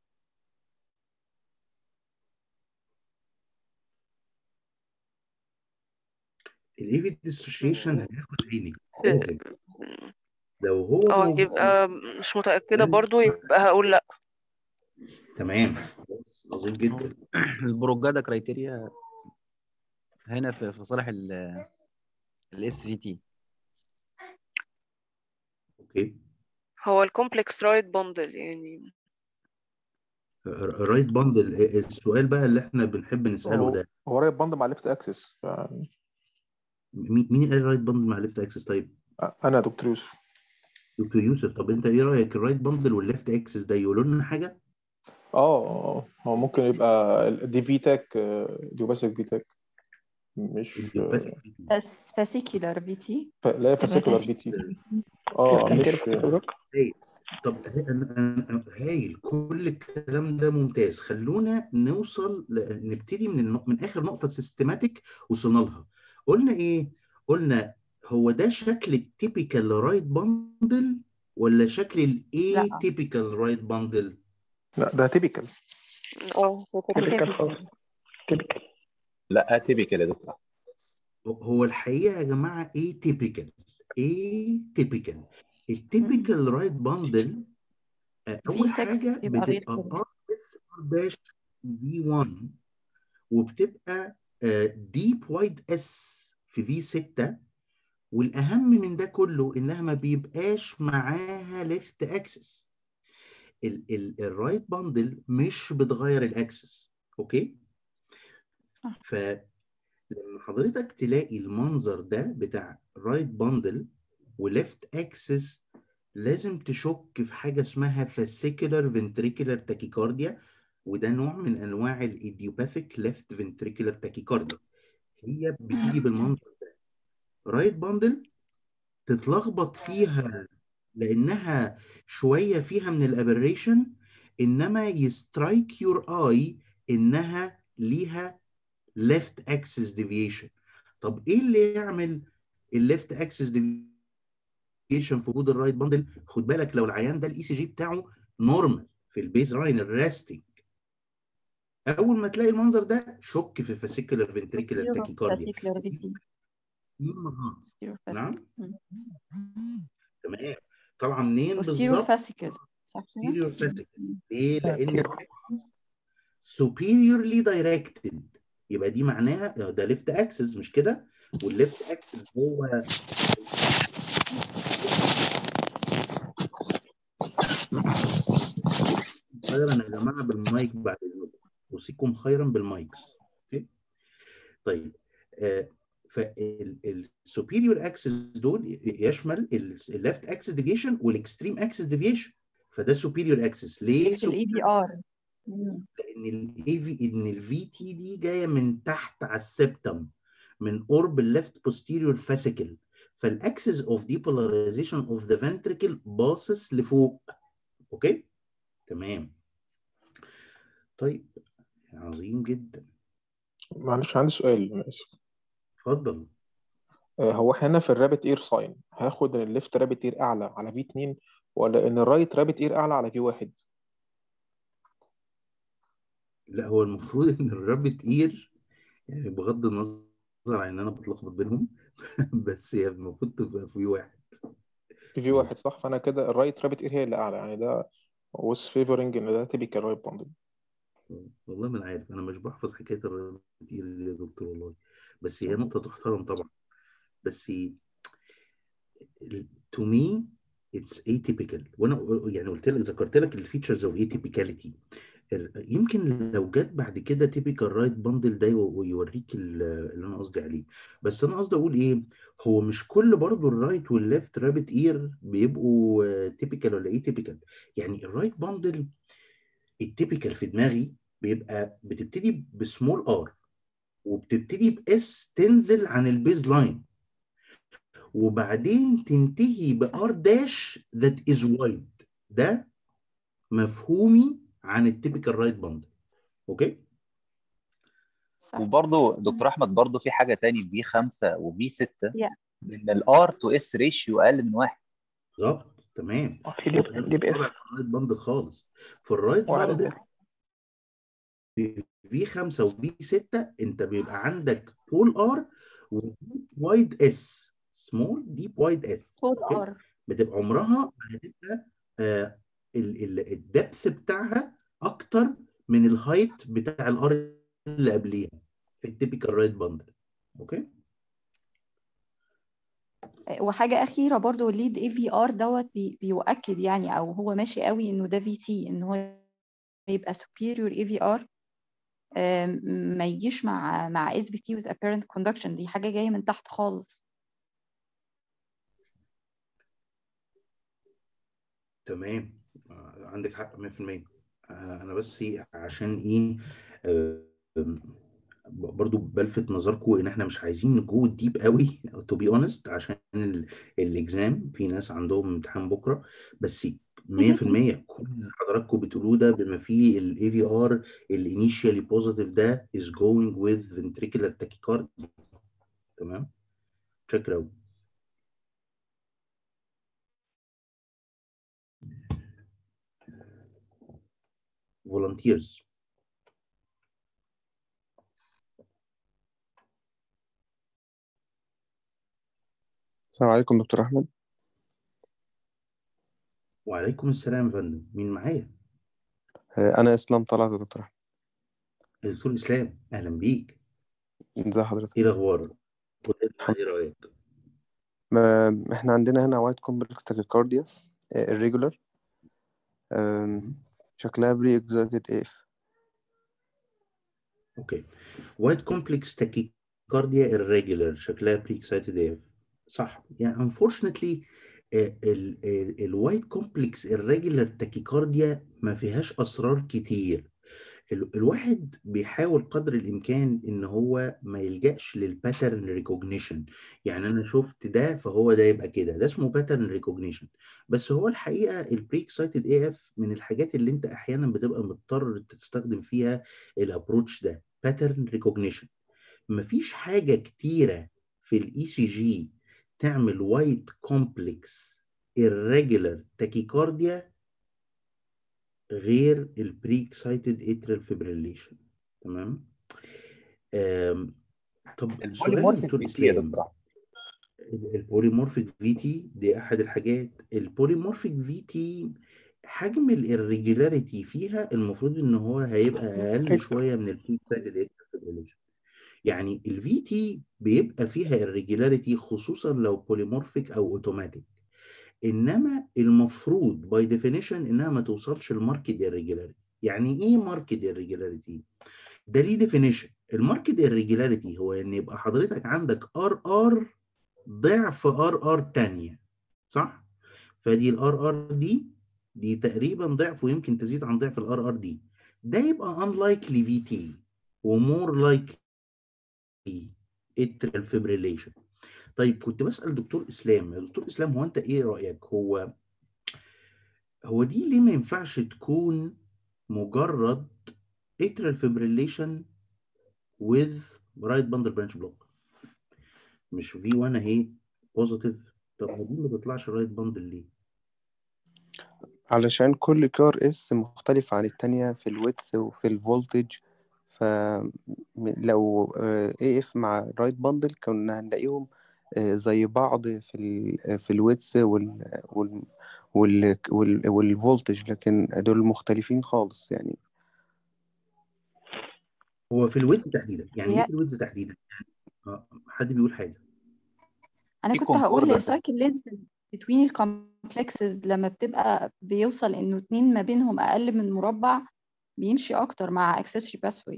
الايفي ديسوشيشن هياخد عيني في- لازم لو هو اه موجود يبقى مش متأكدة لازم. برضو يبقى هقول لأ تمام خلاص، عظيم جدا البروجادا كرايتيريا هنا في في صالح الاس في تي اوكي هو الكومبلكس رايت بوندل يعني رايت باندل السؤال بقى اللي احنا بنحب نساله هو ده هو رايت باند مع ليفت اكسس ف... مين مين قال رايت باندل مع ليفت اكسس طيب انا دكتور يوسف دكتور يوسف طب انت ايه رايك الرايت باندل والليفت اكسس ده يقولوا لنا حاجه اه آه، هو ممكن يبقى ال- دي في تاك دي بس في تاك مش idiopathic VT. بس فاسيكولار في تي ف- لا تبقى فاسيكولار في تي اه كان مش كده في حضرتك هايل طب ه- أنا- أنا- هايل كل الكلام ده ممتاز خلونا نوصل ل- نبتدي من النق... من اخر نقطه سيستماتيك وصلنا لها قلنا ايه قلنا هو ده شكل التيبيكال رايت باندل ولا شكل الاي لا تيبيكال رايت باندل لا ده تيبيكال اه هو كده تيبيكال خالص تيبيكال لا اتيبيكال يا دكتور هو الحقيقه يا جماعه ايه تيبيكال ايه تيبيكال التيبيكال رايت باندل اول في 6 حاجه يبقى غير بتبقى كده ار اس ار داش في 1 وبتبقى ديب وايد اس في في 6 والاهم من ده كله انها ما بيبقاش معاها ليفت اكسس الرايت باندل مش بتغير الاكسس اوكي صح فلما حضرتك تلاقي المنظر ده بتاع رايت باندل وليفت اكسس لازم تشك في حاجه اسمها فاسيكولار فنتريكولار تاكيكارديا وده نوع من انواع الايديوباثيك ليفت فنتريكولار تاكيكارديا هي بتيجي بالمنظر ده رايت باندل تتلخبط فيها لانها شويه فيها من الابريشن انما يسترايك يور اي انها ليها ليفت اكسس ديفيشن طب ايه اللي يعمل الليفت اكسس ديفيشن في وجود الرايت باندل خد بالك لو العيان ده الاي سي جي بتاعه نورمال في البيز لاين الريستنج اول ما تلاقي المنظر ده شك في فاسيكولار فنتريكولار posterior تاكيكارديا fascicular VT نعم posterior نعم fascicular تمام طالعه منين posterior بالظبط fascicle صح كده؟ superior fascicle ليه؟ لأن كتير. superiorly directed يبقى دي معناها ده ليفت اكسس مش كده؟ والليفت اكسس هو خيرا يا جماعه بالمايك بعد اذنكم اوصيكم خيرا بالمايكس اوكي طيب آه فالسوبيريور اكسس دول يشمل الليفت اكسس ديفيشن والاكستريم اكسس ديفيشن فده سوبيريور اكسس ليه في الاي بي ار لان الاي في ان الفي تي دي جايه من تحت على السبتم من قرب الليفت بوستيريور فاسيكل فالاكسس اوف ديبولاريزيشن اوف ذا فنتريكل باصص لفوق اوكي تمام طيب عظيم جدا معلش عندي سؤال انا اسف اتفضل آه، هو احنا هنا في الرابت اير ساين هاخد ان الليفت رابت اير اعلى على في 2 ولا ان الرايت رابت اير اعلى على في 1 لا هو المفروض ان الرابت اير يعني بغض النظر عن ان انا بتلخبط بينهم بس هي المفروض تبقى في واحد في في 1 صح فانا كده الرايت رابت اير هي اللي اعلى يعني ده was favoring ان ده تيبيكال رايت باندل والله ما انا عارف انا مش بحفظ حكايه الرابت اير دي يا دكتور والله بس هي نقطه تحترم طبعا بس to me it's atypical وانا يعني قلت لك ذكرت لك الفيتشرز اوف atypicality يمكن لو جت بعد كده تيبيكال رايت باندل ده ويوريك اللي انا قصدي عليه بس انا قصدي اقول ايه هو مش كل برضو الرايت والليفت رابت اير بيبقوا تيبيكال ولا ايه تيبيكال يعني الرايت باندل التيبيكال في دماغي بيبقى بتبتدي بسمول ار وبتبتدي باس تنزل عن البيز لاين وبعدين تنتهي بار داش ذات از وايد ده مفهومي عن التيبيكال رايت باندل اوكي صح وبرضه دكتور احمد برضه في حاجه تاني في 5 وفي 6 Yeah. ان الار تو اس ريشيو اقل من واحد بالظبط تمام اه في دي دي بي اس طبعا في الرايت باندل خالص في الرايت واحد باندل اس في 5 وفي 6 انت بيبقى عندك فول ار وديب وايد اس سمول ديب وايد اس فول ار بتبقى عمرها هتبقى آه الدبث بتاعها اكتر من الهايت بتاع الار اللي قبليها في التيبيكال رايت باندل اوكي وحاجة أخيرة برضو الليد اي في ار دوت بي بيؤكد يعني أو هو ماشي قوي إنه ده في تي إن هو يبقى superior اي في ار ما يجيش مع مع اس بي تي with apparent conduction دي حاجة جاية من تحت خالص تمام آه، عندك حق 100% انا أنا بس عشان ايه آه، برضو بلفت نظركم ان احنا مش عايزين نجو ديب قوي تو بي اونست عشان ال- الاكزام في ناس عندهم امتحان بكره بس 100% كل اللي حضراتكم بتقولوه ده بما فيه الاي في ار الانيشيالي بوزيتيف ده is going with ventricular tachycardia تمام شكرا قوي volunteers السلام عليكم دكتور أحمد وعليكم السلام يا فندم مين معايا آه، أنا إسلام طلعت يا دكتور أحمد يا دكتور اسلام اهلا بيك إزي حضرتك ايه الاخبار قول لنا الحمد ايه رايك ما إحنا عندنا هنا وايت كومبلكس تاكيكارديا الريجولار مهم. شكلها بري اكزايتد اف اوكي وايت كومبلكس تاكيكارديا irregular شكلها بري اكسايتد اف صح يعني unfortunately الوايت كومبلكس irregular تاكيكارديا ما فيهاش اسرار كتير ال- الواحد بيحاول قدر الامكان ان هو ما يلجأش للباترن ريكوجنيشن يعني انا شفت ده فهو ده يبقى كده ده اسمه باترن ريكوجنيشن بس هو الحقيقه البري اكسايتد اي اف من الحاجات اللي انت احيانا بتبقى مضطر تستخدم فيها الابروتش ده باترن ريكوجنيشن مفيش حاجه كتيره في الاي سي جي تعمل وايت كومبلكس irregular تاكيكارديا غير البري اكسايتد اتريال فيبريليشن تمام آم، طب سؤال يا البوليمورفيك دكتور في تي يا اسلام دكتور أحمد. ال- البوليمورفيك في تي دي احد الحاجات البوليمورفيك في تي حجم الirregularity فيها المفروض ان هو هيبقى اقل شويه من البري اكسايتد اتريال فيبريليشن يعني الفي تي بيبقى فيها irregularity خصوصا لو بوليمورفيك او اوتوماتيك انما المفروض باي ديفينيشن انها ما توصلش لماركت irregularity يعني ايه ماركت irregularity ده ليه ديفينيشن الماركت irregularity هو ان يبقى حضرتك عندك ار ار ضعف ار ار تانية صح فدي الار ار دي دي تقريبا ضعف ويمكن تزيد عن ضعف الار ار دي ده يبقى unlikely VT ومور likely atrial fibrillation طيب كنت بسأل دكتور إسلام يا دكتور إسلام هو أنت إيه رأيك هو هو دي ليه ما ينفعش تكون مجرد atrial fibrillation with right bundle branch block مش V1 اهي بوزيتيف طب ما دي ما تطلعش رايت باندل ليه؟ علشان كل كي ار اس مختلف عن التانية في الويتس وفي الفولتج فلو اي اف مع رايت باندل كنا هنلاقيهم آه، زي بعض في ال في الويتس وال وال وال وال والفولتج لكن دول مختلفين خالص يعني هو في الويدز تحديدا يعني ايه هي في الويدز تحديدا؟ آه، حد بيقول حاجة انا في كنت هقول concordance. السايكل لينس بين الكومبلكسز لما بتبقى بيوصل انه اتنين ما بينهم اقل من مربع بيمشي اكتر مع accessory pathway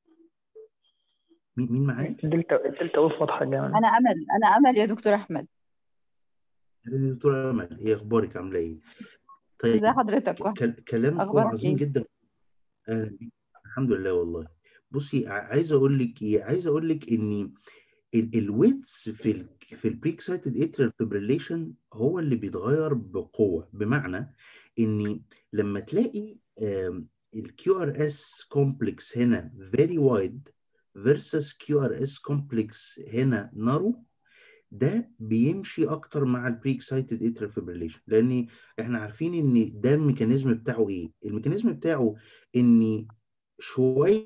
مين مين معايا؟ الدلتا الدلتا ويف واضحة جامد انا امل انا امل يا دكتور احمد يا دكتورة أمل إيه أخبارك عاملة إيه؟ ازي طيب حضرتك ك- كل- كلامكم اخبارك عظيم ايه جدا أهلا بيك الحمد لله والله بصي ع- عايز أقول لك إيه؟ عايز أقول لك إن الويتس في ال في البري اكسايتد اتريال فيبريليشن هو اللي بيتغير بقوه بمعنى ان لما تلاقي الكيو ار اس كومبلكس هنا فيري وايد versus كيو ار اس كومبلكس هنا نارو ده بيمشي اكتر مع البري اكسايتد اتريال فيبريليشن لان احنا عارفين ان ده الميكانيزم بتاعه ايه الميكانيزم بتاعه ان شويه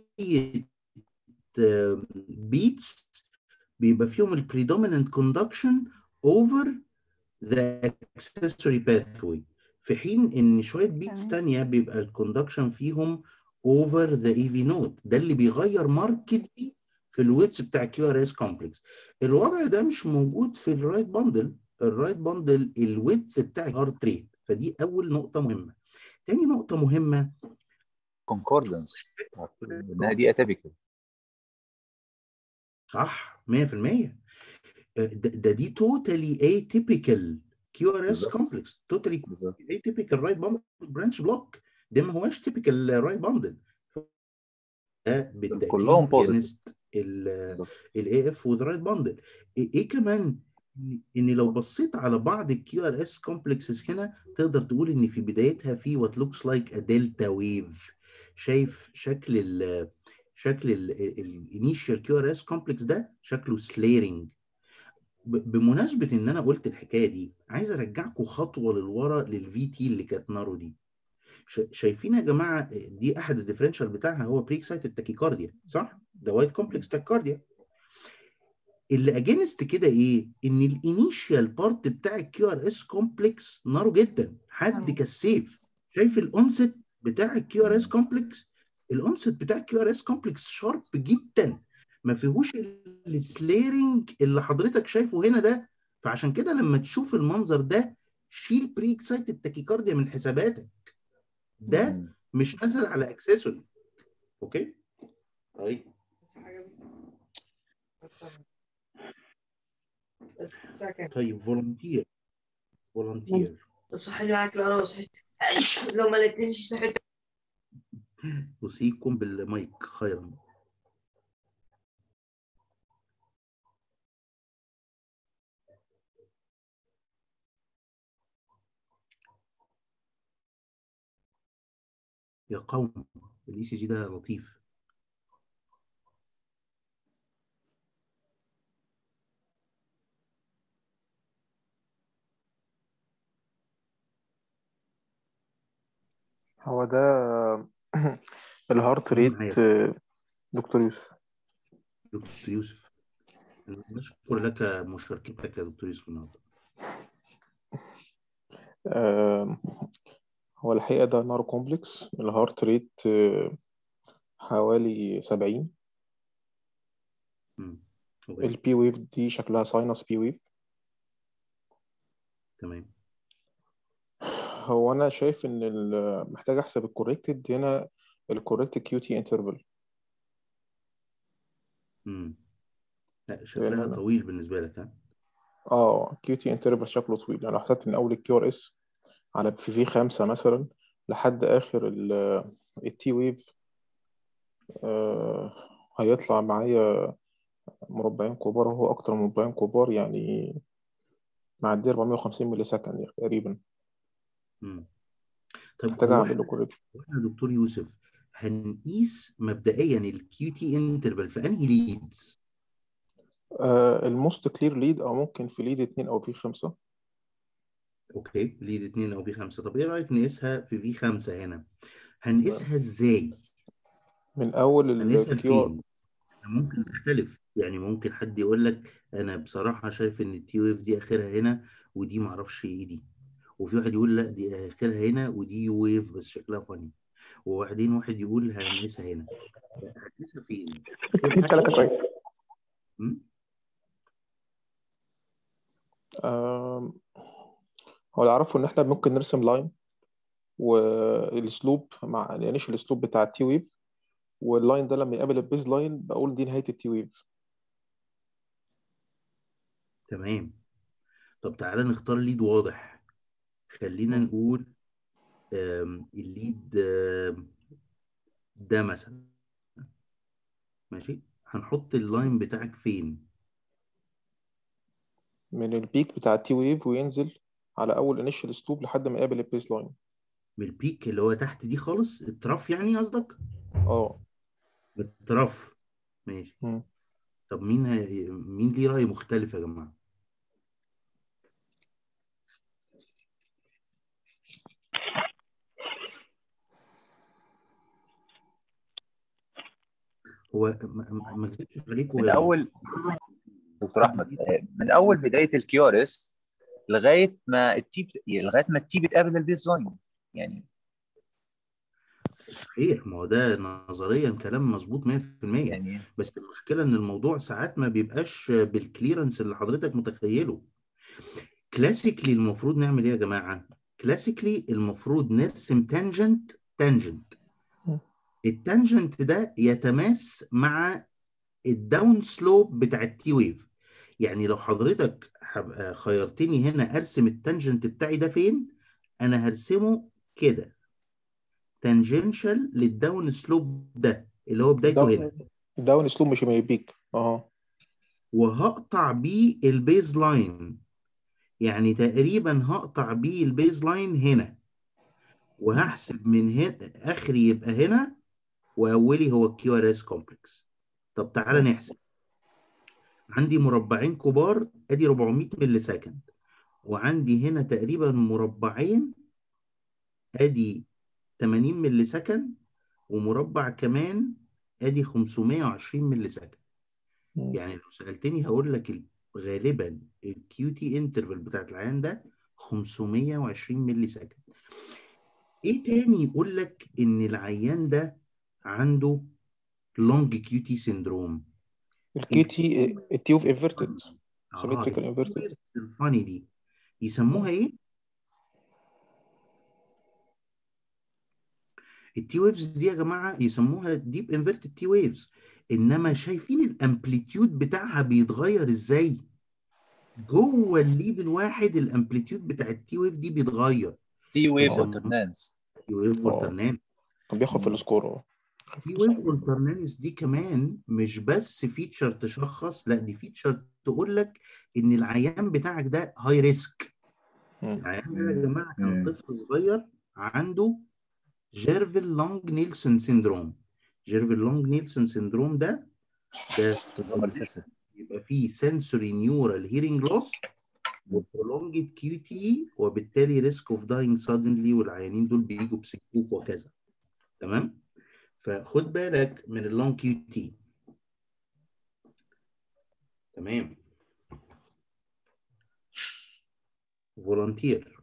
بيتس بيبقى فيهم ال predominant conduction over the accessory pathway في حين ان شويه بيتس تمام تانية بيبقى الكوندكشن فيهم over the EV node ده اللي بيغير ماركتلي في الويتس بتاع كيو ار اس كومبلكس الوضع ده مش موجود في الرايت باندل الرايت باندل الويتس بتاع ار تريد فدي اول نقطه مهمه تاني نقطه مهمه concordance انها دي اتيبيكال صح 100% ده, ده دي totally atypical QRS بالظبط complex totally بالظبط atypical right bundle branch block ده ما هوش typical right bundle ده كلهم بالتأكيد بوزيتيف against بالظبط الاي اف وذ رايت باندل ايه كمان ان لو بصيت على بعض الكيو ار اس كومبلكسز هنا تقدر تقول ان في بدايتها في وات لوكس لايك ا دلتا ويف شايف شكل ال شكل الانيشال كيو ار اس كومبلكس ده شكله سليرنج بمناسبه ان انا قلت الحكايه دي عايز ارجعكم خطوه للورا للفي تي اللي كانت نارو دي شا- شايفين يا جماعه دي احد الديفرنشال بتاعها هو بري اكسايتد تاكيكارديا صح؟ ده وايت كومبلكس تاكيكارديا اللي اجينست كده ايه؟ ان الانيشال بارت بتاع الكيو ار اس كومبلكس نارو جدا حد كالسيف شايف الاونست بتاع الكيو ار اس كومبلكس الاونست بتاع الكيو ار اس كومبلكس شارب جدا ما فيهوش السليرنج اللي حضرتك شايفه هنا ده فعشان كده لما تشوف المنظر ده شيل بري اكسايتد تاكيكارديا من حساباتك ده مم. مش نازل على اكسسوري اوكي طيب طيب فولunteer فولunteer طب صحيني معاك لو انا ما صحيت لو ما لقيتنيش صحيت أوصيكم بالمايك خيرا يا قوم الاي سي جي ده لطيف هو ده الهارت ريت معايا دكتور يوسف دكتور يوسف أنا نشكر لك مشاركتك يا دكتور يوسف النهارده آم، هو الحقيقة ده نارو كومبلكس الهارت ريت آه، حوالي سبعين مم. اوكي البي ويف دي شكلها ساينس بي ويف تمام هو أنا شايف إن ال- محتاج أحسب الكوريكتد هنا الكوريكتد كيو تي انترفال مم. لا شكلها لأن طويل بالنسبه لك ها اه كيو تي انترفال شكله طويل يعني لو حسبت من أول الكيو ار اس على في في خمسة مثلا لحد آخر التي ويف آه هيطلع معايا مربعين كبار وهو أكتر من مربعين كبار يعني معدي 450 ملي سكند يعني تقريبا مم. طب محتاج هو أعمل احنا له كوريكت هو احنا يا دكتور يوسف هنقيس مبدئيا الكيو تي انترفال في انهي ليدز آه الموست كلير ليد أو ممكن في ليد اتنين أو في خمسة اوكي ليد 2 او في 5 طب ايه رايك نقيسها في في 5 هنا هنقيسها ازاي من أول هنقيسها الكيو ار لفين ممكن نختلف يعني ممكن حد يقول لك انا بصراحه شايف ان التي ويف دي اخرها هنا ودي معرفش ايه دي وفي واحد يقول لا دي اخرها هنا ودي يو ويف بس شكلها فاني وبعدين واحد يقول هنقيسها هنا هنقيسها فين فين في ثلاثة كويس م? آم، هو اللي أعرفه إن إحنا ممكن نرسم لاين والسلوب مع الانيشال السلوب بتاع التي ويف واللاين ده لما يقابل البيز لاين بقول دي نهاية التي ويف تمام طب تعالى نختار ليد واضح خلينا نقول آم، الليد آم، ده مثلا ماشي هنحط اللاين بتاعك فين من البيك بتاع التي ويف وينزل على أول انيشال سلوب لحد ما يقابل البيز لاين من البيك اللي هو تحت دي خالص التراف يعني قصدك اه التراف ماشي مم. طب مين هي... مين ليه رأي مختلف يا جماعة هو ما ما- ما اكذبش عليكم من يا اول دكتور احمد آه، من اول بدايه الكيو ار اس لغايه ما التي بت- لغايه ما التي بتقابل البيز لاين يعني صحيح ما هو ده نظريا كلام مظبوط 100% يعني بس المشكلة ان الموضوع ساعات ما بيبقاش بالكليرنس اللي حضرتك متخيله كلاسيكلي المفروض نعمل ايه يا جماعة كلاسيكلي المفروض نرسم تانجنت تانجنت مم. التانجنت ده يتماس مع الداون سلوب بتاع التي ويف يعني لو حضرتك هبقى خيرتني هنا ارسم التانجنت بتاعي ده فين انا هرسمه كده تانجنشال للداون سلوب ده اللي هو بدايته هنا ده داون سلوب مش من البيك اه وهقطع بيه البيز لاين يعني تقريبا هقطع بيه البيز لاين هنا وهحسب من هنا اخري يبقى هنا واولي هو الكيو ار اس كومبلكس طب تعالى نحسب عندي مربعين كبار ادي 400 ملي سكند وعندي هنا تقريبا مربعين ادي 80 ملي سكند ومربع كمان ادي 520 ملي سكند يعني لو سالتني هقول لك ال- غالبا الكيو تي انترفال بتاعت العيان ده 520 ملي سكند ايه تاني يقول لك ان العيان ده عنده لونج كيو تي سيندروم الكي تي التيوف انفيرتد اه سيمتريكال انفيرتد الفاني دي يسموها ايه؟ التي ويفز دي يا جماعه يسموها ديب انفيرتد تي ويفز انما شايفين الامبليتيود بتاعها بيتغير ازاي؟ جوه الليد الواحد الامبليتيود بتاع التي ويف دي بيتغير تي ويف يسموها والترنانس تي ويف اه والترنان كان بياخد في السكور اه تي ويف والترنانس دي كمان مش بس فيتشر تشخص لا دي فيتشر تقول لك ان العيان بتاعك ده هاي ريسك مم. العيان ده يا جماعه كان مم. طفل صغير عنده جيرفيل لونج نيلسون سيندروم جيرفيل لونج نيلسون سيندروم ده ده سندروم ريسيسيف يبقى فيه sensory neural hearing loss وprolonged QT وبالتالي risk of dying suddenly والعيانين دول بيجوا بسكوك وكذا تمام فخد بالك من اللونج كيو تي تمام فولنتير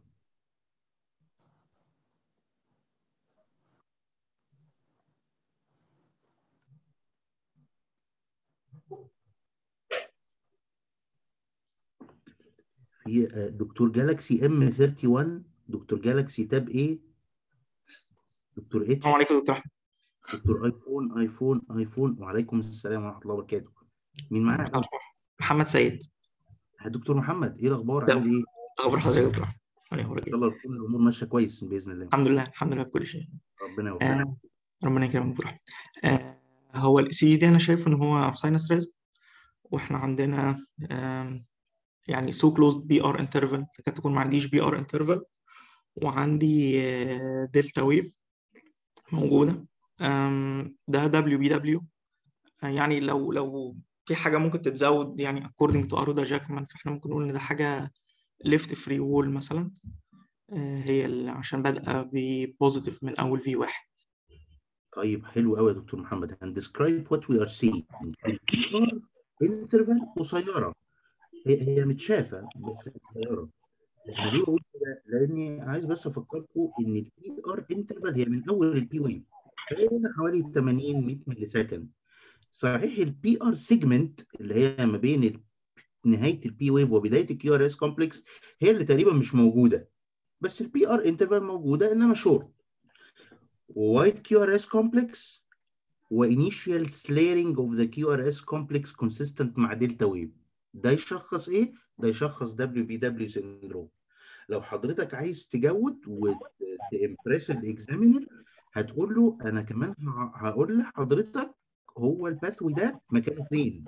في آه، دكتور جالاكسي ام 31 دكتور جالاكسي تاب ايه دكتور اتش السلام عليكم يا دكتور احمد دكتور ايفون ايفون ايفون وعليكم السلام ورحمه الله وبركاته مين معاك محمد سيد دكتور محمد ايه الاخبار ده عامل ايه اخبار حضرتك يا دكتور احمد أنا ان أخبارك شاء إيه؟ الله كل الامور ماشيه كويس باذن الله الحمد لله الحمد لله بكل شيء ربنا يوفقك آه ربنا يكرمك يا دكتور احمد آه هو الاي سي دي انا شايف ان هو ساينس ريزم واحنا عندنا آم، يعني سو كلوزد بي ار انترفال تكاد تكون ما عنديش بي ار انترفال وعندي دلتا ويف موجوده آم، ده دبليو بي دبليو يعني لو لو في حاجه ممكن تتزود يعني according to أرودا جاكمان فاحنا ممكن نقول ان ده حاجه ليفت فري وول مثلا آه، هي اللي عشان بادئه ببوزيتيف من اول في واحد طيب حلو قوي يا دكتور محمد هندسكرايب وات وي ار سينج انترفال قصيره هي هي متشافه بس قصيره انا ليه بقول كده؟ لاني عايز بس افكركم ان البي ار انترفال هي من اول البي ويف فهنا حوالي 80 100 ملي سكند صحيح البي ار سيجمنت اللي هي ما بين ال- نهايه البي ويف وبدايه الكيو ار اس كومبلكس هي اللي تقريبا مش موجوده بس البي ار انترفال موجوده انما شورت وايت كيو ار اس كومبلكس وانيشيال سليرنج اوف ذا كيو ار اس كومبلكس كونسيستنت مع دلتا ويف ده يشخص ايه؟ ده يشخص دبليو بي دبليو سيندروم لو حضرتك عايز تجود وتمبريس الاكزامينر هتقول له انا كمان ه- هقول لحضرتك هو الباثوي ده مكانه فين؟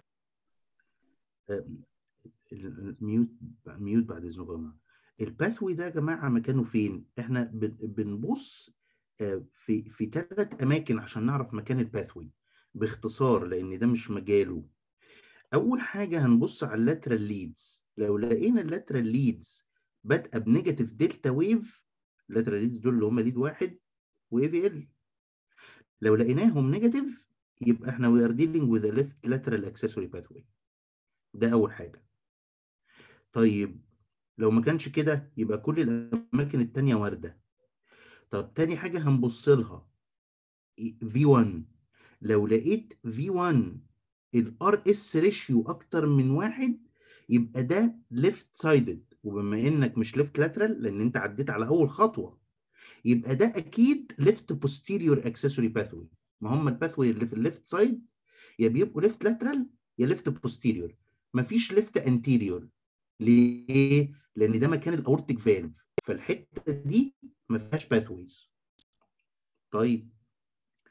آم، ال- الميوت ميوت بعد اذنكم يا جماعه الباثوي ده يا جماعه مكانه فين؟ احنا بن- بنبص آه، في في ثلاث اماكن عشان نعرف مكان الباثوي باختصار لان ده مش مجاله اول حاجه هنبص على اللاترال ليدز لو لقينا اللاترال ليدز بادئه بنيجاتيف دلتا ويف اللاترال ليدز دول اللي هم ليد واحد واي في ال لو لقيناهم نيجاتيف يبقى احنا we are dealing with a left lateral accessory pathway ده اول حاجه طيب لو ما كانش كده يبقى كل الاماكن التانية وارده طب تاني حاجه هنبص لها V1 لو لقيت V1 الار اس ريشيو اكتر من واحد يبقى ده ليفت سايدد وبما انك مش ليفت لاترال لان انت عديت على اول خطوه يبقى ده اكيد ليفت بوستيريور اكسسوري باثوي ما هم الباثوي اللي في الليفت سايد يا بيبقوا ليفت لاترال يا ليفت بوستيريور مفيش ليفت انتيريور ليه؟ لان ده مكان الاورتيك فالف فالحته دي ما فيهاش باثويز طيب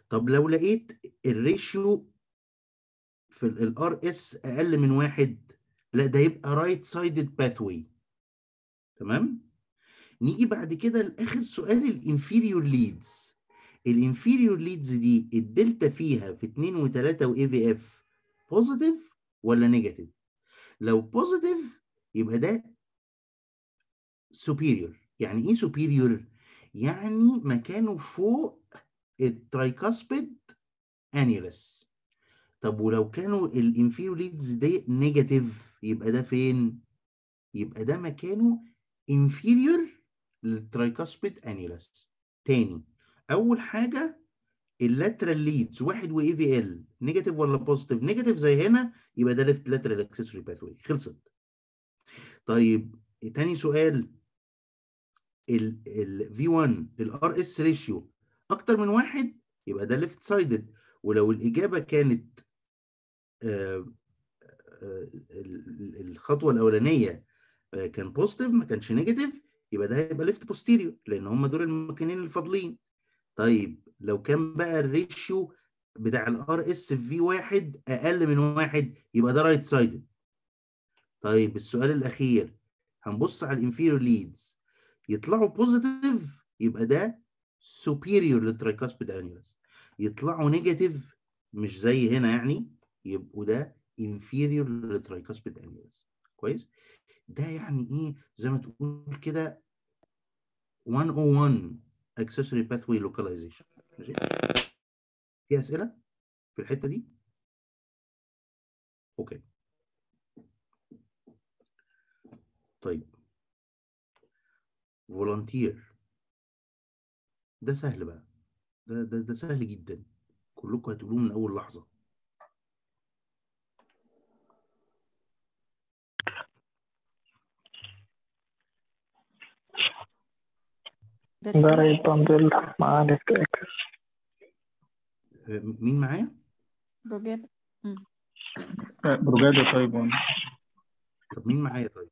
طب لو لقيت الريشيو في الار اس اقل من واحد لا ده يبقى رايت سايدد باثوي تمام نيجي بعد كده لاخر سؤال الانفيريور ليدز الانفيريور ليدز دي الدلتا فيها في 2 و3 واي في اف بوزيتيف ولا نيجاتيف لو بوزيتيف يبقى ده سوبيريور يعني ايه سوبيريور يعني مكانه فوق الترايكاسبيد انيولس طب ولو كانوا الانفيريور ليدز دي نيجاتيف يبقى ده فين يبقى ده مكانه انفيريور للترايكاسبيد انيولس تاني اول حاجه اللاترال ليدز واحد واي في ال نيجاتيف ولا بوزيتيف نيجاتيف زي هنا يبقى ده ليفت لاترال اكسسوري باثوي خلصت طيب تاني سؤال ال ال V1 الار اس ريشيو اكتر من واحد يبقى ده ليفت سايدد ولو الاجابه كانت آه آه الخطوه الاولانيه آه كان بوزيتيف ما كانش نيجاتيف يبقى ده هيبقى ليفت بوستيريور لان هم دول المكانين الفاضلين طيب لو كان بقى الريشيو بتاع الار اس في في واحد اقل من واحد يبقى ده رايت سايدد طيب السؤال الاخير هنبص على الانفيريور ليدز يطلعوا بوزيتيف يبقى ده سوبيريور للترايكاسبيد انيولس يطلعوا نيجاتيف مش زي هنا يعني يبقوا ده انفيريور للترايكاسبيد انيولس كويس ده يعني ايه زي ما تقول كده 101 accessory pathway localization ماشي في اسئله في الحته دي اوكي طيب فولنتير ده سهل بقى ده ده ده سهل جدا كلكم هتقولوه من اول لحظه ده رايت باندل مع ليفت اكس مين معايا؟ بروجادا بروجادا طيب وانا طب مين معايا طيب؟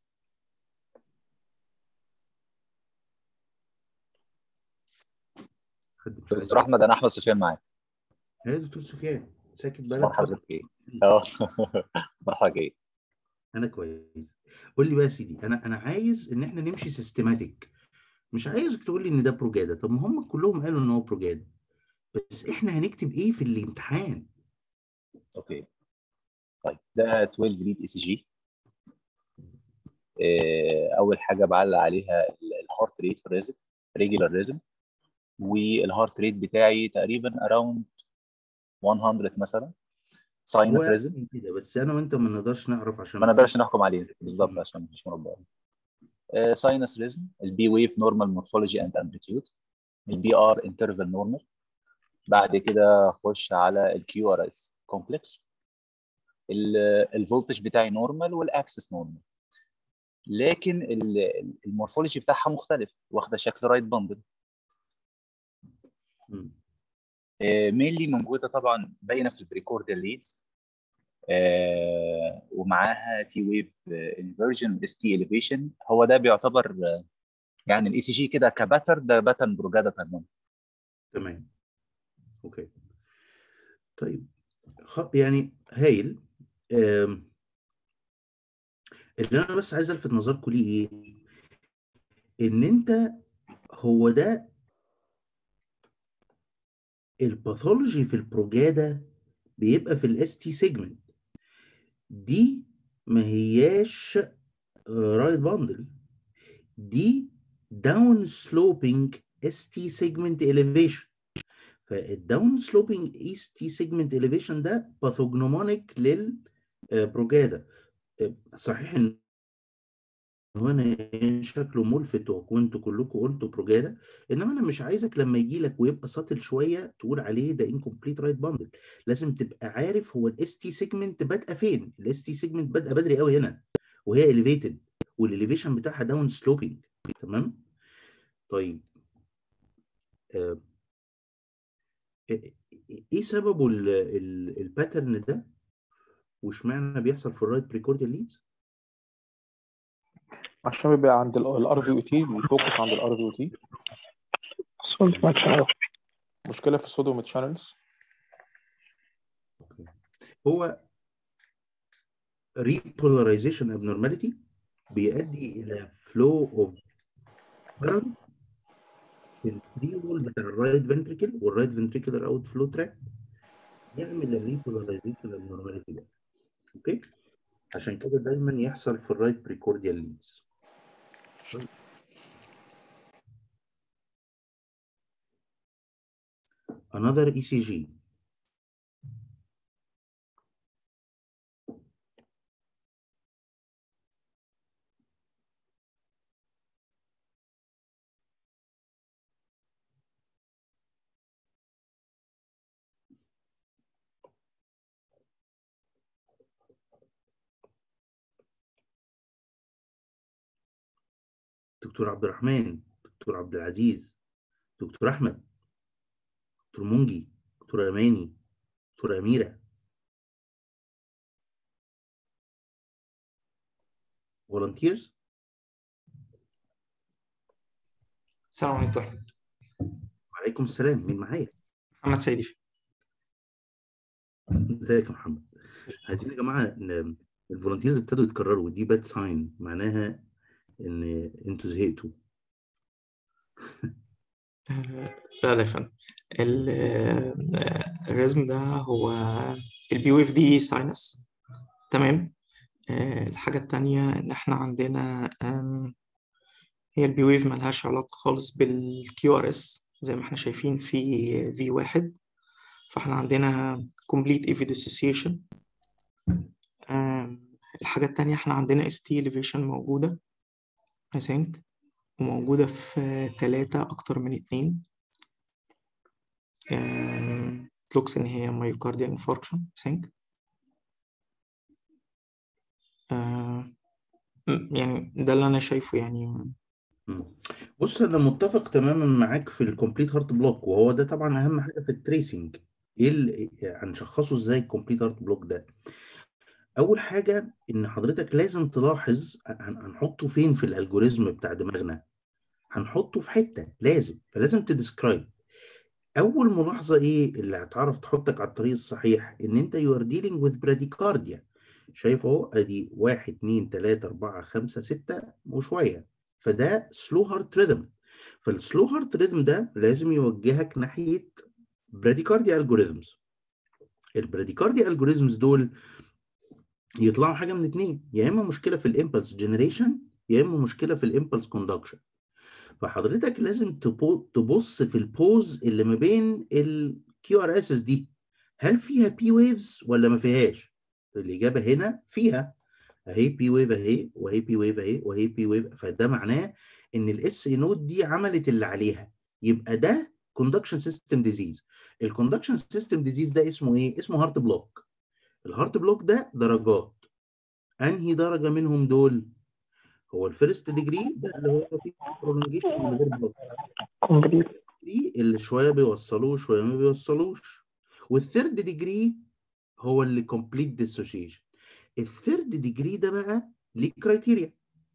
دكتور احمد انا احمد سفيان معاك يا دكتور سفيان ساكت بقالك مرحبا بك اه مرحبا بك انا كويس قول لي بقى يا سيدي انا انا عايز ان احنا نمشي سيستماتيك مش عايزك تقول لي ان ده بروجادا طب ما هم كلهم قالوا ان هو بروجادا بس احنا هنكتب ايه في الامتحان اوكي طيب ده 12 ليد اي سي جي اول حاجه بعلق عليها الهارت ريت ريزم ريجولار ريزم والهارت ريت بتاعي تقريبا اراوند 100 مثلا ساينس ريزم كده بس انا وانت ما نقدرش نعرف عشان ما نقدرش نحكم عليه بالظبط عشان مفيش مربع ساينس ريزم البي ويف نورمال مورفولوجي اند امبليتيود البي ار انترفال نورمال بعد كده اخش على الكيو ار اس كومبلكس الفولتج بتاعي نورمال والاكسس نورمال لكن المورفولوجي بتاعها مختلف واخده شكل رايت باندل مينلي موجوده طبعا باينه في البريكوردال ليدز ومعاها تي ويف انفرجن اس تي اليفيشن هو ده بيعتبر يعني الاي سي جي كده كباتر ده باترن بروجادا تمام تمام اوكي طيب خ... يعني هايل أم... اللي انا بس عايز الفت نظركم ليه ايه ان انت هو ده الباثولوجي في البروجادا بيبقى في الاس تي سيجمنت دي ما هياش رايت باندل دي داون سلوبينج اس تي سيجمنت اليفيشن فالداون سلوبينج اس تي سيجمنت اليفيشن ده باثوجنومونيك للبروجادا صحيح ان هنا شكله ملفت وانتوا كلكم قلتوا بروجادا انما انا مش عايزك لما يجي لك ويبقى ساطل شويه تقول عليه ده انكمبليت رايت باندل لازم تبقى عارف هو الاس تي سيجمنت بادئه فين الاس تي سيجمنت بادئه بدري قوي هنا وهي اليفيتد والاليفيشن بتاعها داون سلوبينج تمام طيب آه. ايه سببه الباترن ده واشمعنى بيحصل في الرايت بريكورديال ليدز عشان بيبقى عند الار في او تي بيفوكس عند الار في او تي مشكله في الصوديوم تشانلز هو repolarization abnormality بيؤدي الى flow of current في الفري وول بتاع الرايت فنتريكل والرايت فنتريكولار اوت فلو تراك يعمل الريبولاريزيشن abnormality ده اوكي عشان كده دايما يحصل في الرايت بريكورديال ليدز another ECG دكتور عبد الرحمن دكتور عبد العزيز دكتور احمد دكتور منجي دكتور اماني دكتور اميره volunteers السلام عليكم دكتور أحمد. وعليكم السلام مين معايا محمد سيدي ازيك يا محمد عايزين يا جماعه ان الفولunteers ابتدوا يتكرروا ودي باد ساين معناها ان انتوا زهقتوا آه، لا لا يا فندم ال- آه، الريزم ده هو البي ويف دي ساينس تمام آه، الحاجة التانية إن إحنا عندنا آم، هي البي ويف ملهاش علاقة خالص بالكيو ار اس زي ما إحنا شايفين في في واحد فإحنا عندنا complete AV dissociation آم، الحاجة التانية إحنا عندنا ST elevation موجودة I think وموجودة في تلاتة أكتر من اتنين آم، looks إن هي myocardial infarction I think آم، يعني ده اللي أنا شايفه يعني مم. بص انا متفق تماما معاك في الكومبليت هارت بلوك وهو ده طبعا اهم حاجه في التريسنج ايه اللي هنشخصه ازاي الكومبليت هارت بلوك ده اول حاجه ان حضرتك لازم تلاحظ هن- هنحطه فين في الالجوريزم بتاع دماغنا هنحطه في حته لازم فلازم تديسكرايب اول ملاحظه ايه اللي هتعرف تحطك على الطريق الصحيح ان انت يو ار ديلينج وذ براديكارديا شايف اهو ادي واحد اتنين تلاته اربعه خمسه سته وشويه فده سلو هارت ريذم فالسلو هارت ريذم ده لازم يوجهك ناحيه براديكارديا الجوريزمز البراديكارديا الجوريزمز دول يطلعوا حاجه من اتنين يا اما مشكله في الامبلس جنريشن يا اما مشكله في الامبلس كوندكشن فحضرتك لازم تبو- تبص في البوز اللي ما بين الكيو ار اس دي هل فيها بي ويفز ولا ما فيهاش الاجابه هنا فيها اهي بي ويف اهي وهي بي ويف اهي وهي بي ويف فده معناه ان الاس اي نود دي عملت اللي عليها يبقى ده كوندكشن سيستم ديزيز الكوندكشن سيستم ديزيز ده اسمه ايه اسمه هارت بلوك الهارت بلوك ده درجات انهي درجه منهم دول هو الفيرست ديجري ده اللي هو فيه prolongation من غير بلوك دي اللي شويه بيوصلوه شويه ما بيوصلوش والثيرد ديجري هو اللي كومبليت ديسوشيشن الثيرد ديجري ده بقى ليه كرايتيريا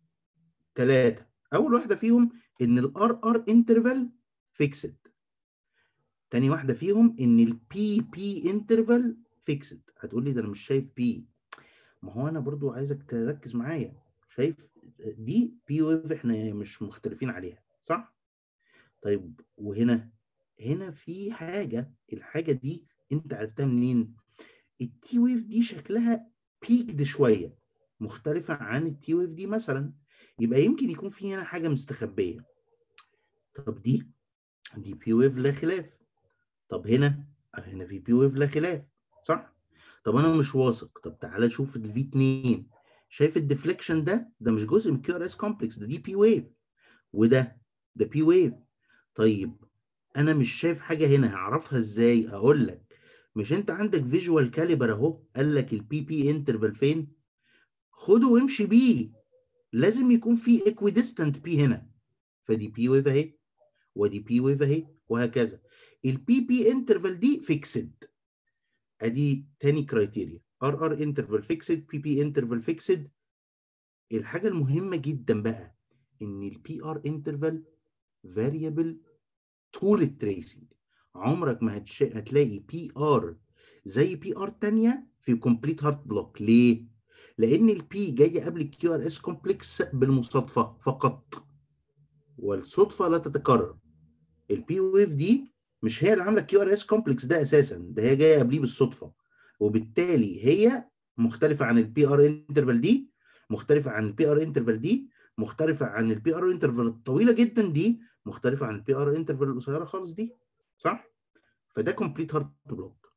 ثلاثه اول واحده فيهم ان الار ار انترفال فيكسد تاني واحده فيهم ان البي بي انترفال فيكسد هتقول لي ده انا مش شايف بي ما هو انا برضو عايزك تركز معايا شايف دي بي ويف احنا مش مختلفين عليها صح طيب وهنا هنا في حاجه الحاجه دي انت عرفتها منين التي ويف دي شكلها بيكد شويه مختلفه عن التي ويف دي مثلا يبقى يمكن يكون في هنا حاجه مستخبيه طب دي دي بي ويف لا خلاف طب هنا هنا في بي ويف لا خلاف صح طب انا مش واثق طب تعالى شوف الفي 2 شايف الديفليكشن ده ده مش جزء من كيو ار اس كومبلكس ده دي بي ويف وده ده بي ويف طيب انا مش شايف حاجه هنا هعرفها ازاي اقول لك مش انت عندك فيجوال كاليبر اهو قال لك البي بي انترفال فين خده وامشي بيه لازم يكون في اكويديستنت بي هنا فدي بي ويف اهي ودي بي ويف اهي وهكذا البي بي انترفال دي فيكسد ادي تاني كرايتيريا ار ار انترفال فيكسد بي بي انترفال فيكسد الحاجه المهمه جدا بقى ان البي ار انترفال فاريبل طول التريسنج عمرك ما هتش... هتلاقي بي ار زي بي ار تانية في كومبليت هارت بلوك ليه؟ لان البي جايه قبل الكيو ار اس كومبلكس بالمصادفه فقط والصدفه لا تتكرر البي ويف دي مش هي اللي عامله الكيو ار اس كومبلكس ده اساسا ده هي جايه قبليه بالصدفه وبالتالي هي مختلفه عن البي ار انترفال دي مختلفه عن البي ار انترفال دي مختلفه عن البي ار انترفال الطويله جدا دي مختلفه عن البي ار انترفال القصيره خالص دي صح فده كومبليت هارت بلوك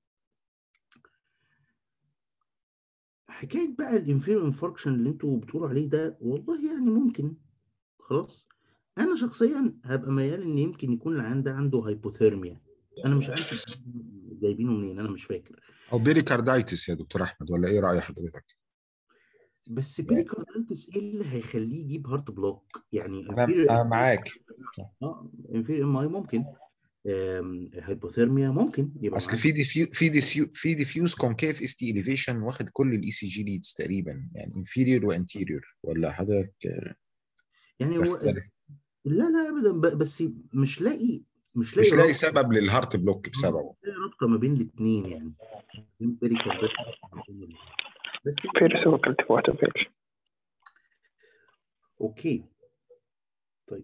حكايه بقى الانفيريور انفاركشن اللي انتوا بتقولوا عليه ده والله يعني ممكن خلاص انا شخصيا هبقى ميال ان يمكن يكون العيان ده عنده هايبوثيرميا انا مش عارف جايبينه منين انا مش فاكر او بيريكاردايتس يا دكتور احمد ولا ايه راي حضرتك بس بيريكاردايتس ايه اللي هيخليه يجيب هارت بلوك يعني انا انا معاك اه انفيريور ام اي ممكن آم، هايبوثيرميا ممكن يبقى اصل معاه في ديفيو في ديفيو في ديفيوز كونكيف اس تي اليفيشن واخد كل الاي سي جي ليدز تقريبا يعني انفيريور وانتيريور ولا حضرتك آه، يعني هو تختلف لا لا ابدا ب- بس مش لاقي مش لاقي مش لاقي ربط سبب للهارت بلوك بسببه مش لاقي رابطه ما بين الاثنين يعني بين بيريكاردايتس وما بين ال- بس فيرس وكلت واحدة فيرس اوكي طيب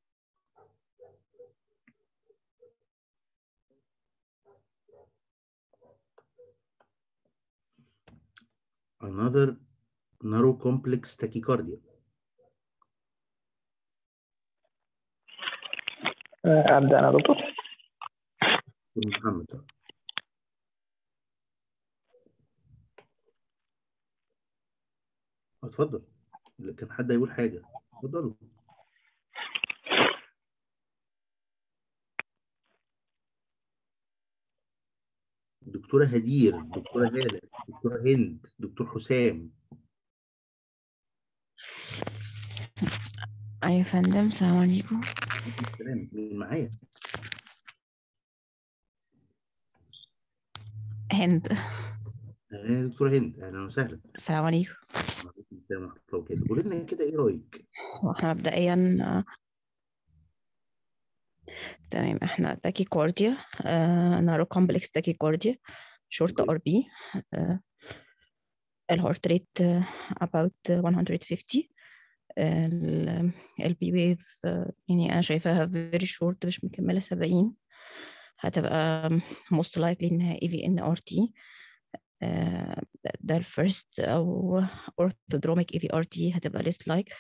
another narrow complex tachycardia آه، أبدأ أنا يا دكتور دكتور محمد صح؟ اتفضل كان حد هيقول حاجة اتفضلوا دكتورة هدير دكتورة هالة دكتورة هند دكتور حسام أيوة يا فندم السلام عليكم السلام مين معايا هند اهلا يا دكتورة هند اهلا وسهلا السلام عليكم وعليكم السلام ورحمة الله وبركاته قولي لنا كده ايه رأيك واحنا مبدئيا آه، تمام احنا تاكيكارديا نارو كومبلكس تاكيكارديا شورت ار بي الهارت ريت about 150 البي ويف يعني انا شايفاها very short مش مكملة 70 هتبقى most likely انها EVNRT آه، ده الفيرست او orthodromic EVRT هتبقى less like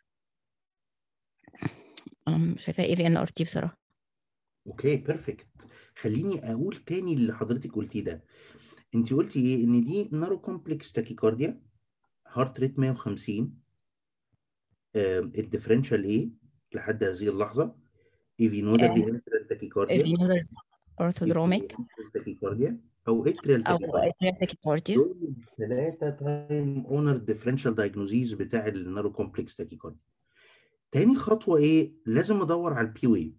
انا شايفاها EVNRT بصراحة اوكي بيرفكت خليني اقول تاني اللي حضرتك قلتيه ده انت قلتي ايه ان دي نارو كومبلكس تاكيكارديا هارت ريت 150 الديفرنشال ايه لحد هذه اللحظه ايفي نودر رينترال تاكيكارديا EVNRT orthodromic تاكيكارديا او اتريال او تاكيكارديا atrial tachycardia دول الثلاثه تايم اونر ديفرنشال دايجنوزيز بتاع النارو كومبلكس تاكيكارديا تاني خطوه ايه لازم ادور على البي ويف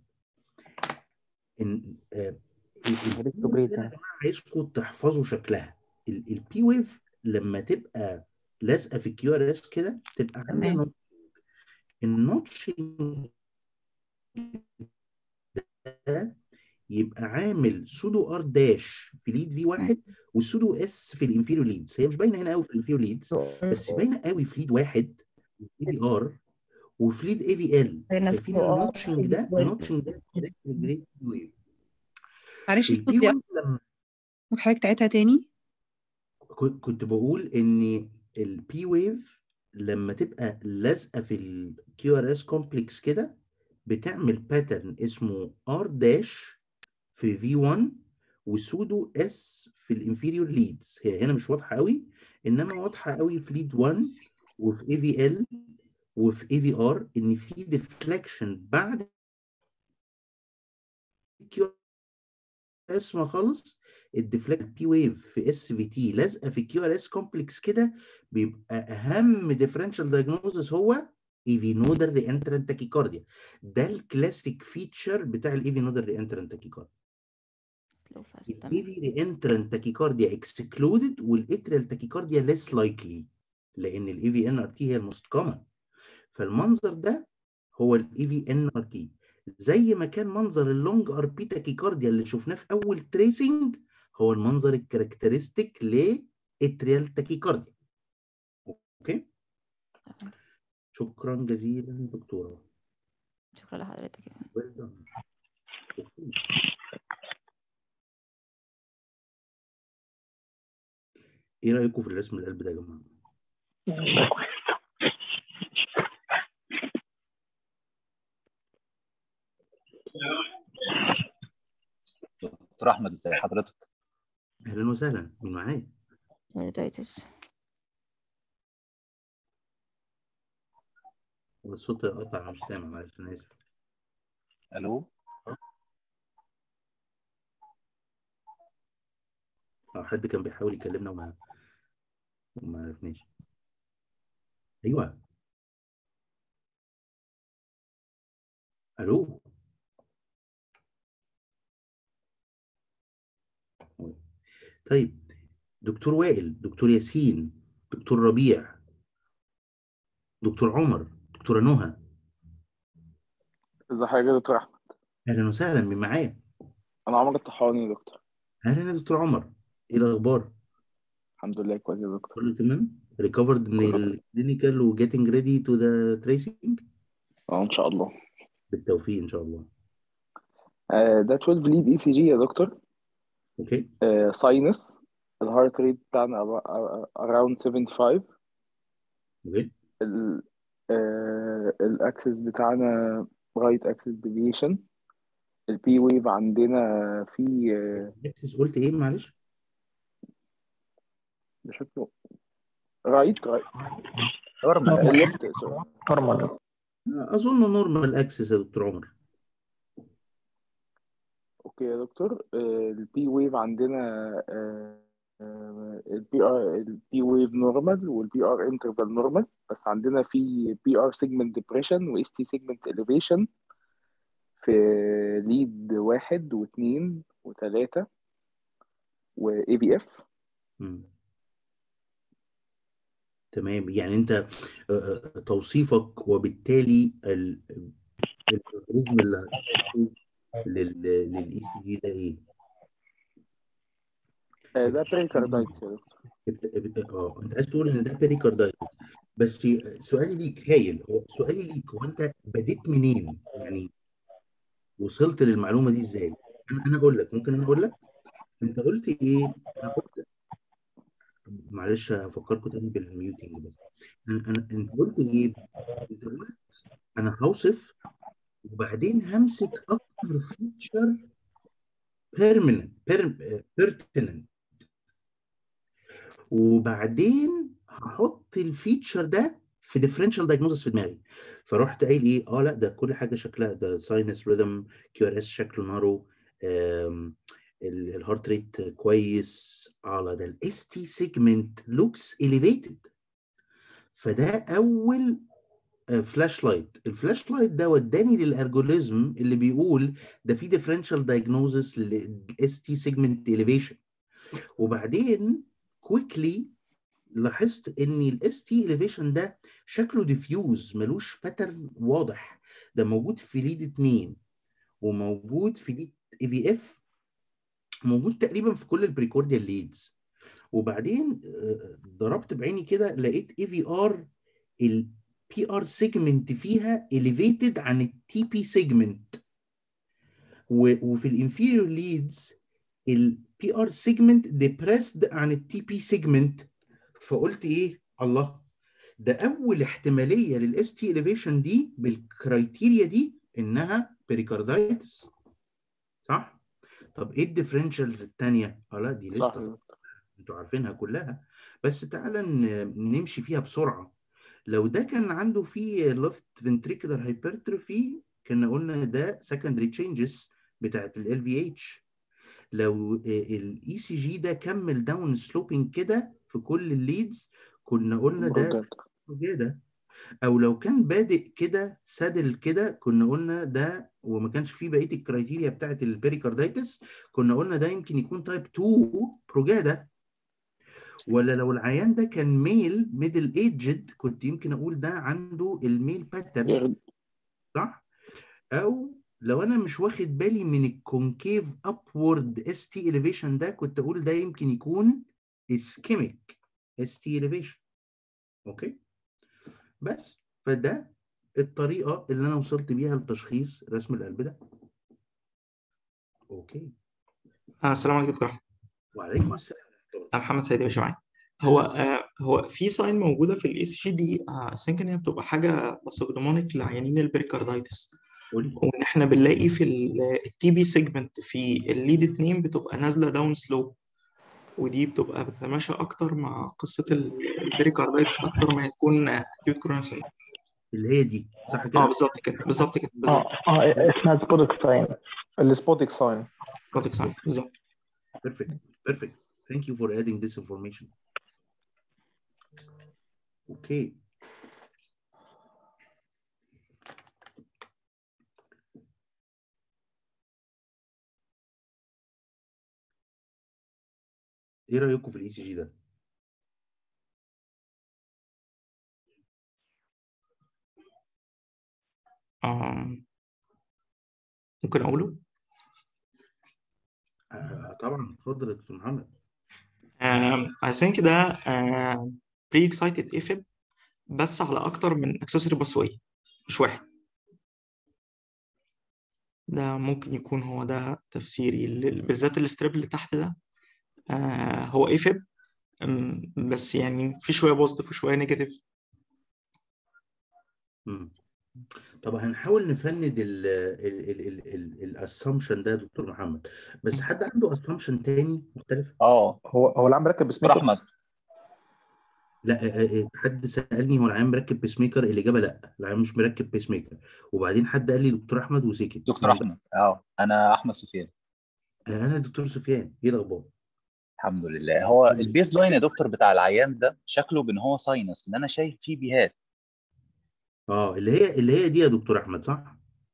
ان آه، ال- ال- ريتروجريد انا يا يعني جماعه عايزكم تحفظوا شكلها البي ويف لما تبقى لازقه في الكيو ار اس كده تبقى عامله تمام نوت النوتشنج ده يبقى عامل سودو ار داش في ليد في واحد والسودو اس في الانفيريور ليدز هي مش باينه هنا قوي في الانفيريور ليدز بس باينه قوي في ليد واحد اي في ار وفي ليد اي في ال هنا شايفين سودو ار النوتشنج ده النوتشنج ده جريد ويف معلش الصوت البي بيقطع ويف لما ممكن حضرتك تعيدها تاني كنت كنت بقول ان البي ويف لما تبقى لازقه في الكيو ار اس كومبلكس كده بتعمل باترن اسمه ار داش في في 1 وسودو اس في الانفيريور ليدز هي هنا مش واضحه قوي انما واضحه قوي في ليد 1 وفي اي في ال وفي اي في ار ان في ديفليكشن بعد الكيو اس ما خالص الديفليكت بي ويف في اس في تي لازقه في الكيو ار اس كومبلكس كده بيبقى اهم ديفرنشال دايجنوزس هو ايفي نودر ري انترنت تاكيكارديا ده الكلاسيك فيتشر بتاع الايفي نودر ري انترنت تاكيكارديا slow fast تمام الايفي ري انترنت تاكيكارديا اكسكلودد والاتريال تاكيكارديا ليس لايكلي لان الاي في ان ار تي هي الموست كومن فالمنظر ده هو الاي في ان ار تي زي ما كان منظر اللونج ار بي تاكيكارديا اللي شفناه في اول تريسنج هو المنظر الكاركترستيك لاتريال تاكيكارديا اوكي شكرا جزيلا دكتوره شكرا لحضرتك يا فندم. well done. أوكي. ايه رايكم في الرسم القلب ده يا جماعه دكتور احمد ازي حضرتك اهلا وسهلا مين معايا Thyroiditis. والصوت قطع مش سامع معلش انا اسف الو اه حد كان بيحاول يكلمنا وما وما عرفناش ايوه الو طيب دكتور وائل دكتور ياسين دكتور ربيع دكتور عمر دكتورة نهى ازي حضرتك يا دكتور احمد اهلا وسهلا مين معايا انا عمر الطحاني يا دكتور اهلا يا دكتور عمر ايه الاخبار الحمد لله كويس يا دكتور كله تمام ريكفرد من كله تمام. الكلينيكال وجيتنج ريدي تو ذا تريسنج اه ان شاء الله بالتوفيق ان شاء الله آه ده 12 ليد اي سي جي يا دكتور اوكي آه ساينس الهارت ريت بتاعنا اراوند 75 اوكي ال آه الاكسس بتاعنا رايت اكسس ديفيشن البي ويف عندنا في آه اكسس قلت ايه معلش بشكل رايت رايت نورمال الليفت نورمال اظن نورمال اكسس يا دكتور عمر اوكي يا دكتور البي ويف عندنا البي ار البي ويف نورمال والبي ار انترفال نورمال بس عندنا في بي ار سيجمنت ديبريشن واس تي سيجمنت اليفيشن في ليد واحد واثنين وثلاثة واي بي اف مم. تمام يعني انت آه، آه، توصيفك وبالتالي ال- الالجوريزم اللي هتحطه للاي سي جي ده ايه؟ ده بريكاردايتس يا دكتور بت- بت- اه انت عايز تقول ان ده بيريكاردايتس بس سؤالي ليك هايل هو سؤالي ليك هو انت بديت منين؟ يعني وصلت للمعلومه دي ازاي؟ انا انا اقول لك ممكن انا اقول لك انت قلت ايه؟ انا قلت معلش افكركم تاني بالميوتنج بس انا انا انت قلت ايه؟ انت قلت انا هوصف وبعدين همسك اكتر فيتشر بيرمننت بيرتننت وبعدين هحط الفيتشر ده في ديفرنشال دايجنوزس في دماغي فرحت قايل ايه اه لا ده كل حاجه شكلها ده ساينس ريذم كيو ار اس شكله نارو الهارت ريت كويس على ده الاس تي سيجمنت لوكس اليفيتد فده اول فلاش لايت الفلاش لايت ده وداني للالجوريزم اللي بيقول ده في ديفرنشال دايجنوزس للاس تي سيجمنت اليفيشن وبعدين كويكلي لاحظت ان الاس تي اليفيشن ده شكله ديفيوز ملوش باترن واضح ده موجود في ليد 2 وموجود في ليد اي في اف موجود تقريبا في كل البريكورديال ليدز وبعدين آه، ضربت بعيني كده لقيت اي في ار البي ار سيجمنت فيها elevated عن التي بي سيجمنت وفي الانفيريور ليدز البي ار سيجمنت depressed عن التي بي سيجمنت فقلت ايه الله ده اول احتماليه للاس تي اليفيشن دي بالكرايتيريا دي انها بيريكاردايتس صح طب ايه الديفرنشالز الثانيه اه لا دي صح يا لسه دكتور انتوا عارفينها كلها بس تعالى ن- نمشي فيها بسرعه لو ده كان عنده فيه ليفت فنتريكولار هايبرتروفي كنا قلنا ده سكندري تشينجز بتاعت ال في اتش لو الاي سي جي ده كمل داون سلوبينج كده في كل الليدز كنا قلنا ده بروجاتا كده او لو كان بادئ كده سادل كده كنا قلنا ده وما كانش فيه بقيه الكرايتيريا بتاعت البيريكاردايتس كنا قلنا ده يمكن يكون تايب 2 بروجادا ولا لو العيان ده كان ميل ميدل ايجد كنت يمكن اقول ده عنده الميل باترن إيه، صح او لو انا مش واخد بالي من الكونكيف ابورد اس تي اليفيشن ده كنت اقول ده يمكن يكون اسكيميك اس تي اليفيشن اوكي بس فده الطريقه اللي انا وصلت بيها لتشخيص رسم القلب ده اوكي آه السلام عليكم دكتور أحمد. وعليكم السلام أنا محمد سيد يا باشا معاك هو آه هو في ساين موجوده في الاي سي جي دي آه سينك ان هي بتبقى حاجه باسوجنومونيك لعيانين البريكاردايتس قولي وان احنا بنلاقي في التي بي سيجمنت في الليد اتنين بتبقى نازله داون سلو ودي بتبقى بتتماشى اكتر مع قصه ال- البريكاردايتس اكتر ما هي تكون اكيوت كورونسي اللي هي دي صح اه كده بالظبط كده بالظبط كده اه بالظبط اه اسمها سبوتك ساين السبوتيك ساين بالظبط ساين بالظبط perfect perfect thank you for adding this information اوكي ايه رايكم في الاي سي جي ده آه ممكن اقوله آه طبعا اتفضل يا دكتور محمد um, I think ده uh, pre-excited AFib بس على أكتر من accessory busway مش واحد ده ممكن يكون هو ده تفسيري لل- بالذات الستريب اللي تحت ده آه هو AFib أم، بس يعني في شوية بوزيتيف وشوية نيجاتيف مم. طب هنحاول نفند ال ال ال ال ال الاسامبشن ده يا دكتور محمد بس حد عنده اسامبشن تاني مختلف اه هو هو العام مركب بسم دكتور احمد لا آه، آه، حد سالني هو العيان مركب بيس ميكر الاجابه لا العيان مش مركب بيس ميكر وبعدين حد قال لي دكتور احمد وسكت دكتور احمد اه انا احمد سفيان آه، انا دكتور سفيان ايه الاخبار الحمد لله هو البيز لاين يا دكتور بتاع العيان ده شكله بان هو ساينس ان انا شايف فيه بيهات اه اللي هي اللي هي دي يا دكتور احمد صح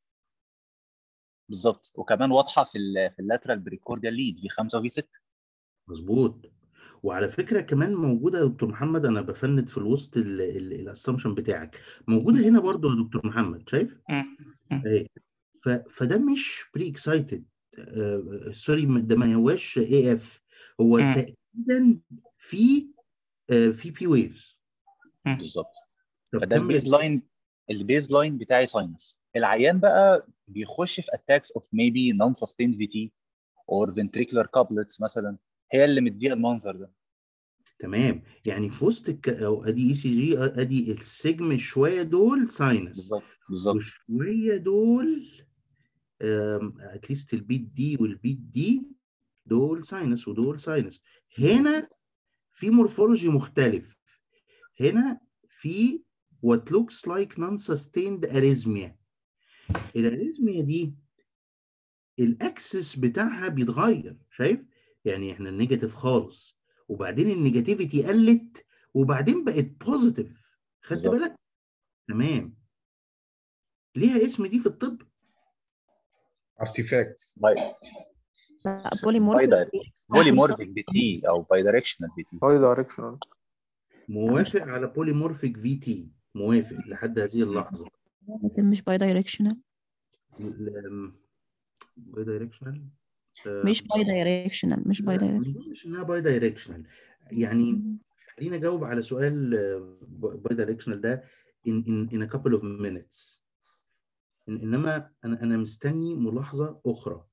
بالظبط وكمان واضحه في ال في اللاترال بريكورديال ليد في 5 وفي 6 مظبوط وعلى فكره كمان موجوده يا دكتور محمد انا بفند في الوسط الاسامبشن بتاعك موجوده هنا برضو يا دكتور محمد شايف اهي ف- فده مش بري اكسايتد سوري م- ده ما هواش اي اف هو مم. تاكيدا في آه، في بي ويفز بالظبط طب فده كمل البيز يا لاين البيز لاين بتاعي ساينس العيان بقى بيخش في اتاكس اوف ميبي نون سستيند في تي اور فنتريكولار كابلتس مثلا هي اللي مديها المنظر ده تمام يعني في وسط الك... او ادي اي سي جي ادي السجم شويه دول ساينس بالظبط بالظبط وشويه دول اتليست البيت دي والبيت دي دول ساينس ودول ساينس هنا في مورفولوجي مختلف هنا في what looks like non-sustained arrhythmia الاريزميا دي الاكسس بتاعها بيتغير شايف يعني احنا النيجاتيف خالص وبعدين النيجاتيفيتي قلت وبعدين بقت بوزيتيف خدت بالظبط. بالك تمام ليها اسم دي في الطب ارتيفاكت باي لا باي بوليمورفيك داير بوليمورفيك بي تي او باي دايركشنال بي تي باي دايركشنال موافق على بوليمورفيك في تي موافق لحد هذه اللحظه لكن مش باي دايركشنال باي دايركشنال مش باي دايركشنال مش باي لا ما دايركشنال اظنش انها باي دايركشنال يعني خليني اجاوب على سؤال باي دايركشنال ده in in in a couple of minutes إن انما انا انا مستني ملاحظه اخرى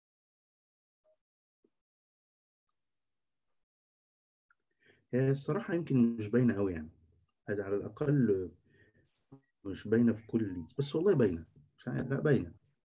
هي الصراحه يمكن مش باينه قوي يعني هذا على الاقل مش باينه في كل بس والله باينه مش عارف لا باينه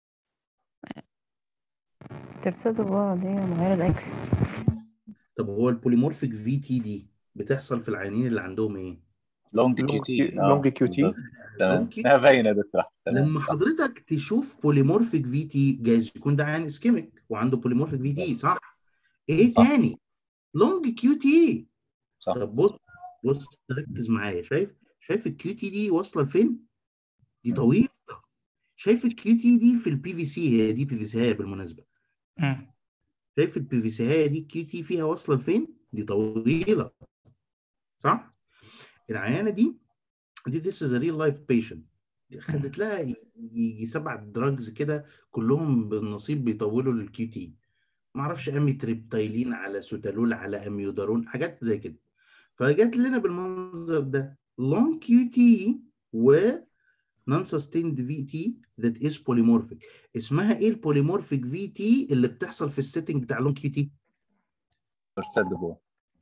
ترسل بقى دي مغيرة اكس طب هو البوليمورفيك في تي دي بتحصل في العيانين اللي عندهم ايه؟ لونج كيو تي لونج كيو تي تمام لونج كيو لا باينه يا دكتور أحمد. تمام لما صح. حضرتك تشوف بوليمورفيك في تي جايز يكون ده عيان اسكيميك وعنده بوليمورفيك في تي صح؟ ايه صح. تاني؟ لونج كيو تي صح طب بص بص ركز معايا شايف شايف الكيو تي دي واصله لفين؟ دي طويله شايف الكيو تي دي في البي في سي هي دي بي في سي هي بالمناسبه مم. شايف البي في سي هي دي الكيو تي فيها واصله لفين؟ دي طويله صح؟ العيانه دي دي this is a real life patient خدت لها يجي سبع دراجز كده كلهم بالنصيب بيطولوا للكيو تي ما اعرفش اميتريبتايلين على سوتالول على اميودارون حاجات زي كده فجت لنا بالمنظر ده لونج كيو تي و نون سستيند في تي ذات از بوليمورفيك اسمها ايه البوليمورفيك في تي اللي بتحصل في السيتنج بتاع لونج كيو تي ترسد بو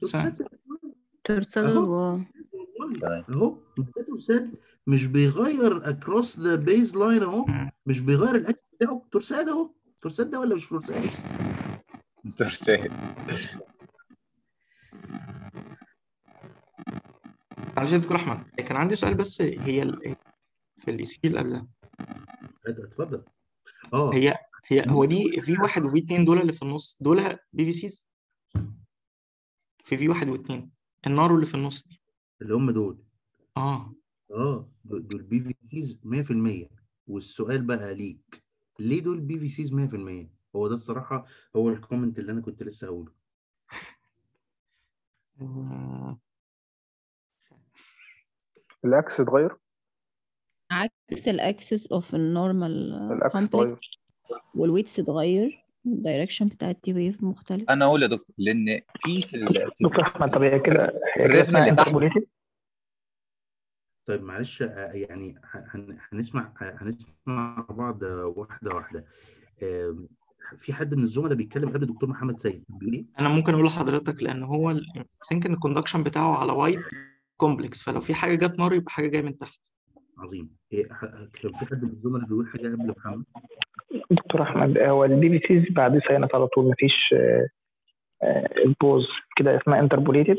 ترسل اهو و اهو مدته سد مش بيغير اكروس ذا بيز لاين اهو مش بيغير الاكس بتاعه ترساد اهو ترساد ده ولا مش ترساد؟ ترسد معلش يا دكتور احمد كان عندي سؤال بس هي ال... في الاي سي اللي قبلها اتفضل اه هي هي هو دي في واحد وفي اتنين دول اللي في النص دول بي في سيز في في واحد واتنين النار اللي في النص دي اللي هم دول اه اه دول دول بي في سيز 100% والسؤال بقى ليك ليه دول بي في سيز 100% هو ده الصراحه هو الكومنت اللي انا كنت لسه هقوله آه، الاكس اتغير عكس الاكسس اوف النورمال الاكس كومبلكس اتغير والويتس اتغير الدايركشن بتاع التي ويف مختلف انا اقول يا دكتور لان في في ال- في دكتور احمد طب هي كده هي كده الرسم اسمها اللي تحت انتربوليتد طيب معلش آه، يعني ه- هن- هنسمع هنسمع مع بعض آه، واحده واحده آم، في حد من الزملاء بيتكلم قبل دكتور محمد سيد بيقول ايه؟ انا ممكن اقول لحضرتك لان هو سينك الكوندكشن بتاعه على وايد كومبلكس فلو في حاجه جت نار يبقى حاجه جايه من تحت عظيم إيه ح- كان في حد من الزملاء بيقول حاجه قبل محمد؟ دكتور احمد هو البي بي سيز بعد ساينس على طول مفيش آه، آه، البوز كده اسمها انتربوليتد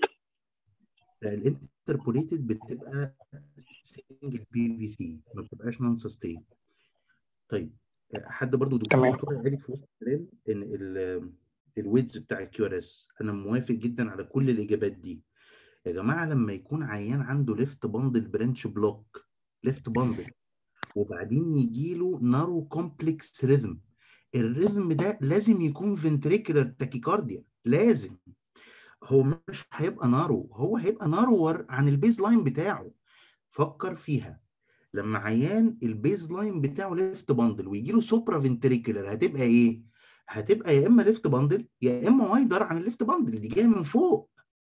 الانتربوليتد بتبقى سنجل بي في سي ما بتبقاش نون سستين طيب حد برضو دكتور تمام. دكتور قالت في وسط الكلام ان ال- الويدز بتاع الكيو ار اس انا موافق جدا على كل الاجابات دي يا جماعه لما يكون عيان عنده ليفت باندل برانش بلوك ليفت باندل وبعدين يجي له نارو كومبلكس ريذم الريذم ده لازم يكون فنتريكولار تاكيكارديا لازم هو مش هيبقى نارو هو هيبقى نارور عن البيز لاين بتاعه فكر فيها لما عيان البيز لاين بتاعه ليفت باندل ويجي له سوبرا فنتريكولار هتبقى ايه؟ هتبقى يا اما ليفت باندل يا اما وايدر عن الليفت باندل دي جايه من فوق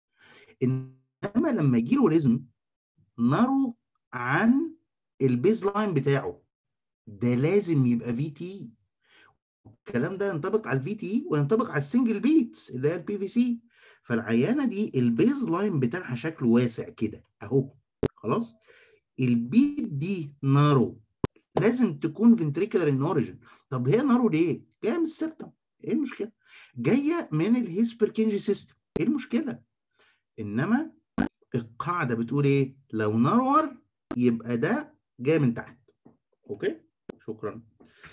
انما لما يجي له ريزم نارو عن البيز لاين بتاعه ده لازم يبقى في تي الكلام ده ينطبق على الفي تي وينطبق على السنجل بيتس اللي هي البي في سي فالعيانه دي البيز لاين بتاعها شكله واسع كده اهو خلاص البيت دي نارو لازم تكون فنتريكولار ان اوريجن طب هي نارو ليه؟ جايه من السبتم ايه المشكله؟ جايه من الهيسبركنجي سيستم ايه المشكله؟ انما القاعده بتقول ايه؟ لو نارور يبقى ده جاي من تحت اوكي؟ شكرا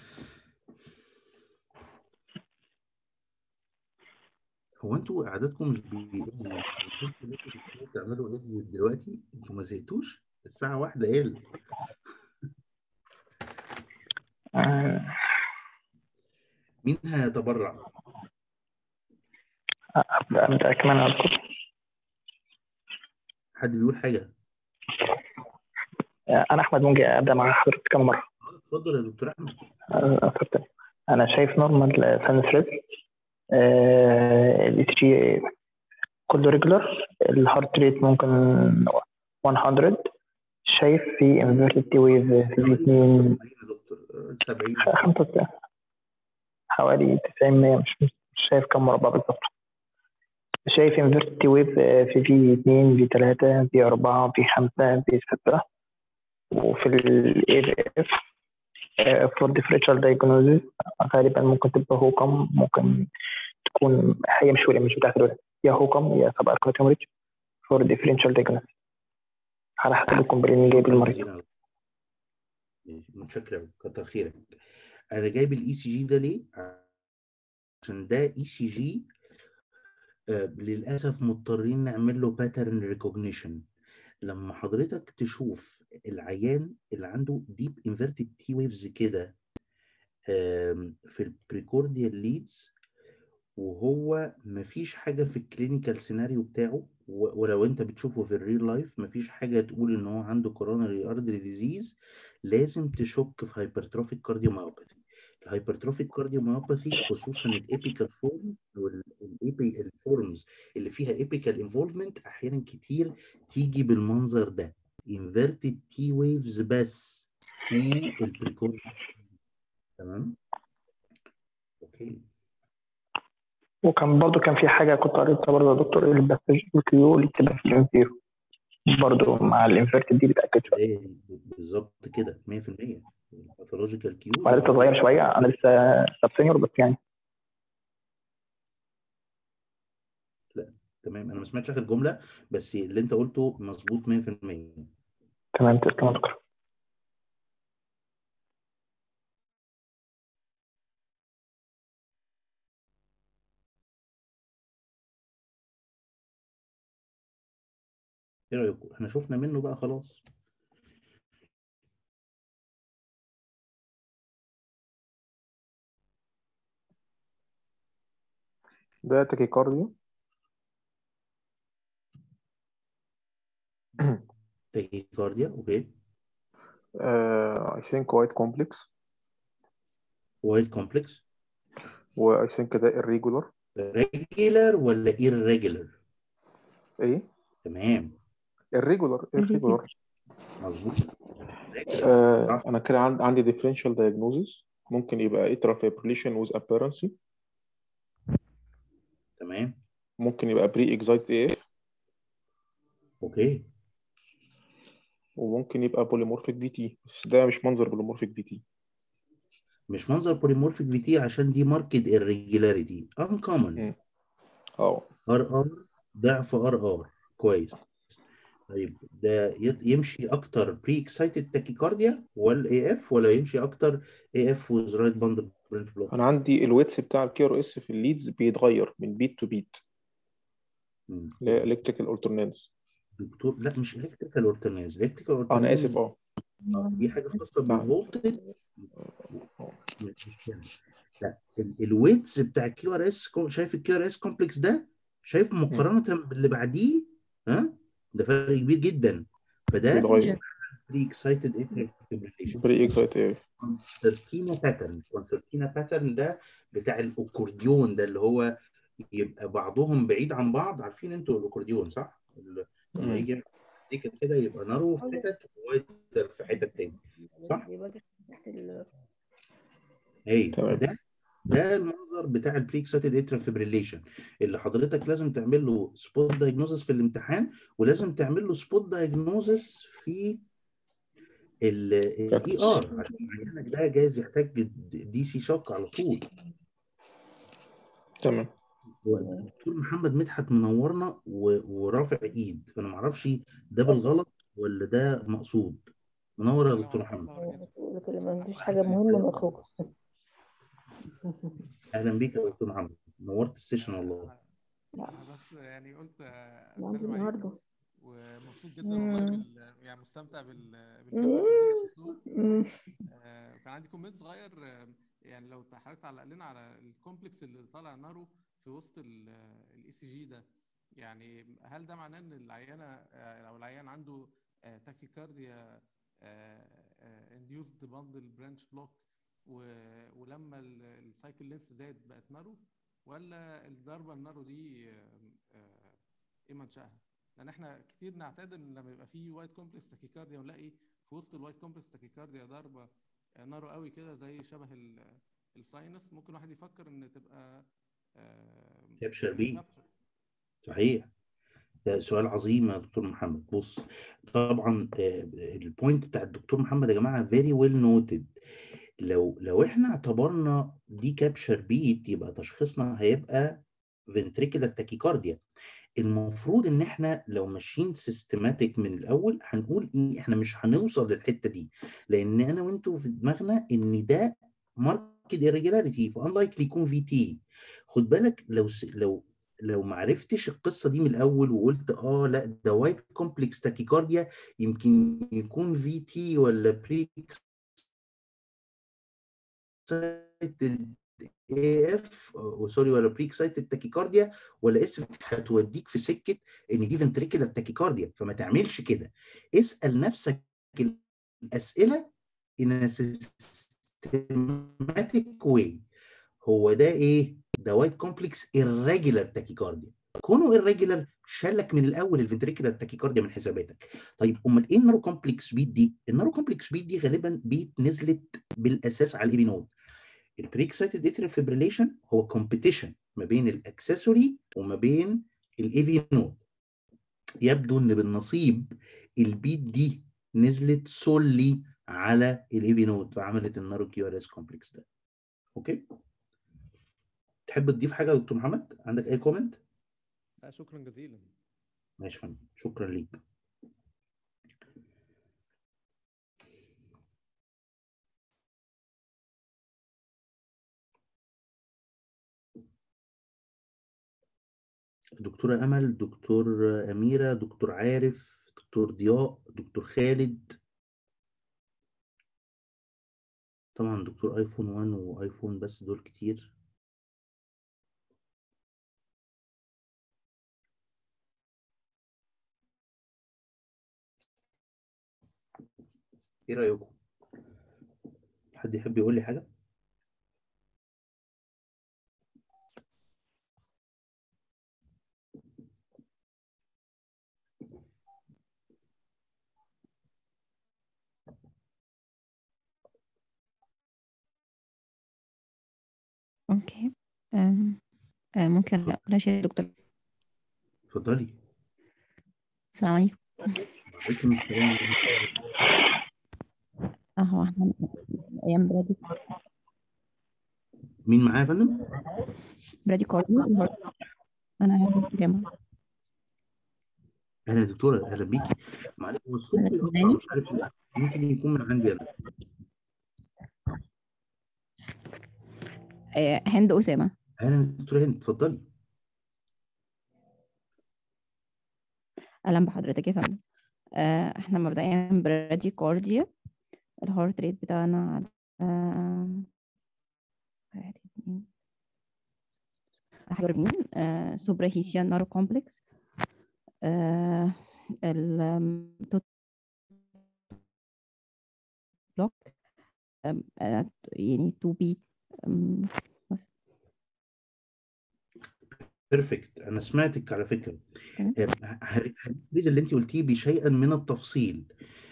هو انتوا قعدتكم مش بي انتوا بتعملوا ايه دلوقتي؟ انتوا ما زهقتوش؟ الساعة واحدة ايه آه، مين هيتبرع؟ ابدا ابدا كمان اذكر حد بيقول حاجة؟ آه، انا احمد ممكن ابدا مع حضرتك كم مره اتفضل يا دكتور احمد آه، اتفضل انا شايف نورمال سانسريت الاي تي جي كله ريجولار الهارت ريت ممكن 100 شايف في انفيرتد تي ويف في 2 70 خمسة حوالي 90 100 مش مش شايف كم مربع بالظبط شايف انفيرتد تي ويف في في 2 في 3 في 4 في 5 في 6 وفي الاي اف فور ديفرنشال دايجنوزيس غالبا ممكن تبقى هوكم ممكن تكون هي مش ولا مش بتاعت الولد يا هوكم يا سب اركوتومريج فور ديفرنشال دايجنوزيس على حسب الكومبلين اللي جايب المريض متشكر أوي، كتر خيرك انا جايب الاي سي جي ده ليه عشان ده اي سي جي للاسف مضطرين نعمل له باترن ريكوجنيشن لما حضرتك تشوف العيان اللي عنده ديب انفيرتد تي ويفز كده آم، في البريكورديال ليدز وهو مفيش حاجة في الكلينيكال سيناريو بتاعه و- ولو انت بتشوفه في الريل لايف مفيش حاجة تقول ان هو عنده كوروناري ارتري ديزيز لازم تشك في هايبرتروفيك كارديوميوباثي الهايبرتروفيك كارديوميوباثي خصوصا الابيكال فورم او الابي الفورمز اللي فيها ابيكال انفولفمنت احيانا كتير تيجي بالمنظر ده انفيرتد تي ويفز بس في البريكورد تمام اوكي وكان برضو كان في حاجة كنت قريتها برضو يا دكتور الباسج الكيو اللي بتبقى في الانفيرو برضو مع الانفيرت دي بتأكد شوية إيه، بالظبط كده 100% الباثولوجيكال كيو أنا لسه صغير شوية أنا لسه سب سينيور بس يعني لا تمام انا ما سمعتش اخر جمله بس اللي انت قلته مظبوط 100% تمام تسلم يا دكتور ايه رايكم احنا شفنا منه بقى خلاص ده تاكيكارديا تاكيكارديا اوكي uh, I think quite complex وايت كومبلكس و I think ده irregular ريجولار ولا irregular ايه تمام irregular irregular مظبوط آه انا كده عند- عندي differential diagnosis ممكن يبقى atrial fibrillation with apparency تمام ممكن يبقى pre excited AF اوكي وممكن يبقى polymorphic VT بس ده مش منظر polymorphic VT مش منظر بوليمورفيك في تي عشان دي ماركت irregularity uncommon اه ار ار ضعف ار ار كويس طيب ده ي- يمشي اكتر بري اكسايتد تاكيكارديا ولا اي اف ولا يمشي اكتر اي اف وذ رايت باندل برانش بلوك انا عندي الويتس بتاع الكي ار اس في الليدز بيتغير من بيت تو بيت اللي هي الكتريكال اولترنانس دكتور لا مش الكتريكال اورتناز الكتريكال انا اسف اورتناز اه دي حاجه خاصه نعم. بالفولتج مش مشكله لا ال- الويتس بتاع الكيو ار اس شايف الكيو ار اس كومبلكس ده شايف مقارنه باللي بعديه ها ده فرق كبير جدا فده بيتغير بري اكسايتد اتريال فيبريليشن بري اكسايتد كونسرتينا باترن كونسرتينا باترن ده بتاع الاكورديون ده اللي هو يبقى بعضهم بعيد عن بعض عارفين انتوا الاكورديون صح؟ ال- لما مم. يجي سيكل كده يبقى نارو في حتت وايتر في حتت تاني صح؟ تحت ال اي تمام. ده ده المنظر بتاع البري اكسايتد اتريال فيبريليشن اللي حضرتك لازم تعمل له سبوت دايجنوزس في الامتحان ولازم تعمل له سبوت دايجنوزس في الاي ار عشان عينك ده جايز يحتاج دي سي شوك على طول تمام دكتور محمد مدحت منورنا و- ورافع ايد انا ما اعرفش ده بالغلط ولا ده مقصود منور يا دكتور محمد لكن اللي ما عندوش حاجة مهمة ما يخرجش اهلا بيك يا دكتور محمد نورت السيشن والله لا بس يعني قلت أنا عندي اسلم عليك النهاردة ومبسوط جدا والله مم. بال... يعني مستمتع بال مم. بالكونفرسيشن مم. آه، كان عندي كومنت صغير آه، يعني لو حضرتك علق لنا على الكومبلكس اللي طالع نارو في وسط الاي سي جي ده يعني هل ده معناه ان العيانه آه، لو العيان عنده تاكيكارديا انديوسد باندل برانش بلوك ولما السايكل لينس زاد بقت نارو ولا الضربه النارو دي آه، آه، ايه منشأها؟ لان احنا كتير نعتاد ان لما يبقى في وايت كومبلكس تاكيكارديا ونلاقي في وسط الوايت كومبلكس تاكيكارديا ضربه آه، نارو قوي كده زي شبه ال- الساينس ممكن واحد يفكر ان تبقى آه، كابشر بي كابتشر صحيح ده سؤال عظيم يا دكتور محمد بص طبعا البوينت بتاع الدكتور محمد يا جماعه فيري ويل نوتد لو لو احنا اعتبرنا دي كابشر بيت يبقى تشخيصنا هيبقى فنتريكولار تاكيكارديا المفروض ان احنا لو ماشيين سيستماتيك من الاول هنقول ايه احنا مش هنوصل للحته دي لان انا وانتوا في دماغنا ان ده ماركت irregularity فانلايكلي يكون في تي خد بالك لو س... لو لو ما عرفتش القصه دي من الاول وقلت اه لا ده وايت كومبلكس تاكيكارديا يمكن يكون في تي ولا بري اي اف سوري ولا بري اكسايتد تاكيكارديا ولا اس هتوديك في سكه ان دي فنتريكولار تاكيكارديا فما تعملش كده اسال نفسك الاسئله in a systematic way هو ده ايه؟ ده وايت كومبلكس irregular تاكيكارديا كونه irregular شالك من الاول الفنتريكولار تاكيكارديا من حساباتك طيب امال ايه النارو كومبلكس بيت دي؟ النارو كومبلكس بيت دي غالبا بيت نزلت بالاساس على الاي بي نود البري اكسايتد اتريال فيبريليشن هو كومبيتيشن ما بين الاكسسوري وما بين الاي في نود يبدو ان بالنصيب البيت دي نزلت سولي على الاي في نود فعملت النارو كيو ار اس كومبلكس ده اوكي تحب تضيف حاجه يا دكتور محمد عندك اي كومنت لا شكرا جزيلا ماشي يا فندم شكرا ليك دكتورة أمل دكتور أميرة دكتور عارف دكتور ضياء دكتور خالد طبعا دكتور ايفون 1 وايفون بس دول كتير ايه رأيكم حد يحب يقول لي حاجة اوكي أم، أه، ممكن اقول شيء يا دكتور اتفضلي السلام عليكم وعليكم السلام اهو احنا ايام برادي مين معايا يا فندم برادي كارديو الهارت. انا عندي في الجامعة اهلا يا دكتورة اهلا بيكي معلش هو الصوت بيقطع مش عارف ليه يمكن يكون من عندي انا أه، هند أسامة اهلا يا دكتورة هند اتفضلي اهلا بحضرتك يا فندم أه، احنا مبدئيا برادي كارديا الهارت ريت بتاعنا على واحد اتنين حاجة وأربعين سوبرا هيسيان نارو كومبلكس ال بلوك يعني تو بي بس بيرفكت انا سمعتك على فكرة تمام. هركز اللي انت قلتيه بشيئا من التفصيل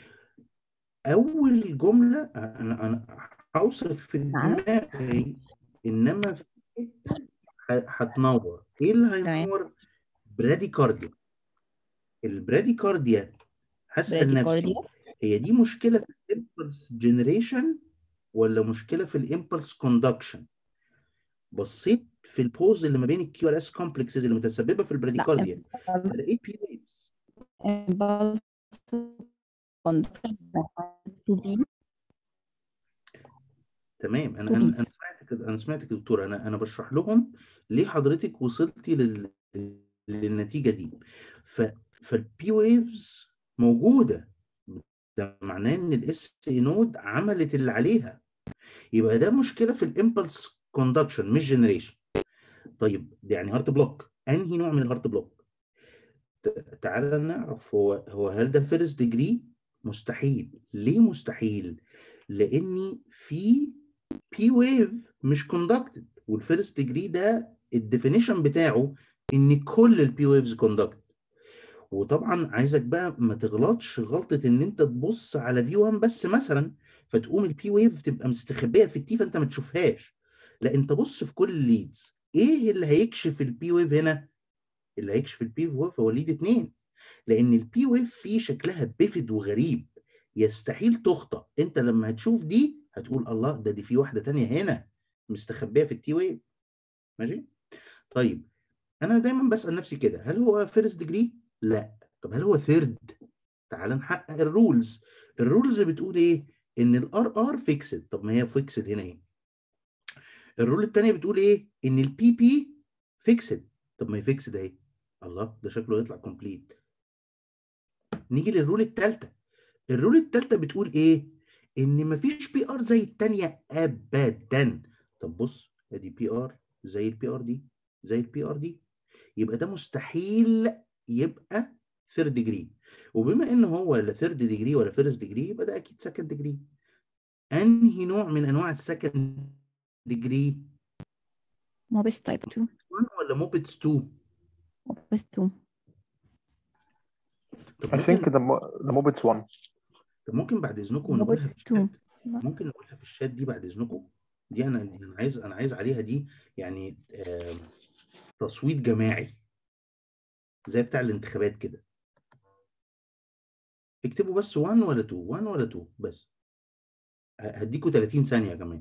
اول جملة انا انا هوصف في دماغي انما في حتة ه- هتنور ايه اللي هينور براديكارديا البراديكارديا هسأل نفسي براديكارديا هي دي مشكلة في الامبلس جنريشن ولا مشكلة في الامبلس كوندكشن بصيت في البوز اللي ما بين الكيو ار اس كومبلكسز اللي متسببة في البراديكارديا لقيت بي ويفز impulse conduction to be تمام انا To انا be. انا سمعتك انا سمعتك يا دكتور انا انا بشرح لهم ليه حضرتك وصلتي لل... للنتيجه دي ف فالبي ويفز موجوده ده معناه ان الاس نود عملت اللي عليها يبقى ده مشكله في الامبلس كوندكشن مش جنريشن طيب ده يعني هارت بلوك انهي نوع من الهارت بلوك ت- تعالى نعرف هو هو هل ده فيرست ديجري مستحيل ليه مستحيل لاني في بي ويف مش كوندكتد والفيرست ديجري ده الديفينيشن بتاعه ان كل البي ويفز كوندكتد وطبعا عايزك بقى ما تغلطش غلطه ان انت تبص على في 1 بس مثلا فتقوم البي ويف تبقى مستخبيه في التي فانت ما تشوفهاش لا انت بص في كل الليدز ايه اللي هيكشف البي ويف هنا اللي هيكشف البي ويف هو ليد 2 لان البي ويف فيه شكلها بيفد وغريب يستحيل تخطأ انت لما هتشوف دي هتقول الله ده دي في واحده تانية هنا مستخبيه في التي ويف ماشي طيب انا دايما بسأل نفسي كده هل هو فيرست ديجري لا طب هل هو ثيرد تعال نحقق الرولز الرولز بتقول ايه ان الار ار فيكسد طب ما هي فيكسد هنا ايه الرول الثانيه بتقول ايه ان البي بي فيكسد طب ما هي فيكسد اهي الله ده شكله يطلع كومبليت نيجي للرول الثالثه الرول الثالثه بتقول ايه ان مفيش بي ار زي الثانيه ابدا طب بص ادي بي ار زي البي ار دي زي البي ار دي يبقى ده مستحيل يبقى ثيرد ديجري وبما ان هو لا ثيرد ديجري ولا فيرست ديجري يبقى ده اكيد سكند ديجري انهي نوع من انواع السكند ديجري موبس تايب 2 1 ولا موبتس 2 موبس 2 طب I think ممكن the mo- the Mobits one طب ممكن بعد اذنكم نقولها موبس في الشات 2 ممكن نقولها في الشات دي بعد اذنكم دي انا دي انا عايز انا عايز عليها دي يعني آم، تصويت جماعي زي بتاع الانتخابات كده اكتبوا بس 1 ولا 2 1 ولا 2 بس ه- هديكوا 30 ثانية كمان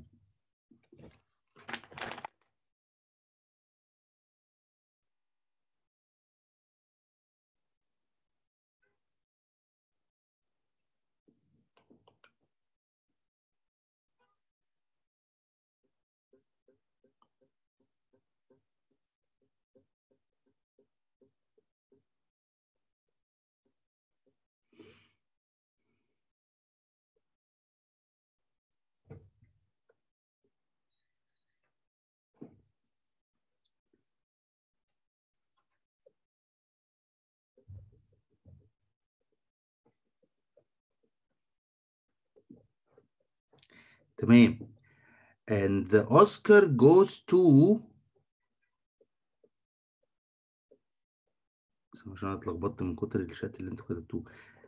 تمام and the Oscar goes to بس عشان انا اتلخبطت من كتر الشات اللي انتوا كتبتوه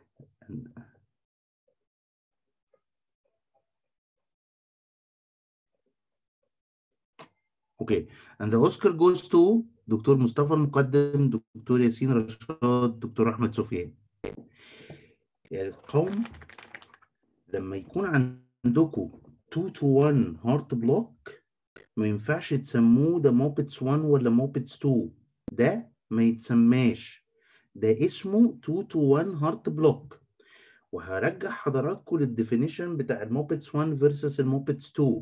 اوكي and the Oscar goes to دكتور مصطفى المقدم دكتور ياسين رشاد دكتور احمد سفيان يعني القوم لما يكون عندكم 2 to 1 هارت بلوك ما ينفعش تسموه ده موبتس 1 ولا موبتس 2 ده ما يتسماش ده اسمه 2 to 1 هارت بلوك وهرجع حضراتكم للديفينيشن بتاع الموبتس 1 فيرسس الموبتس 2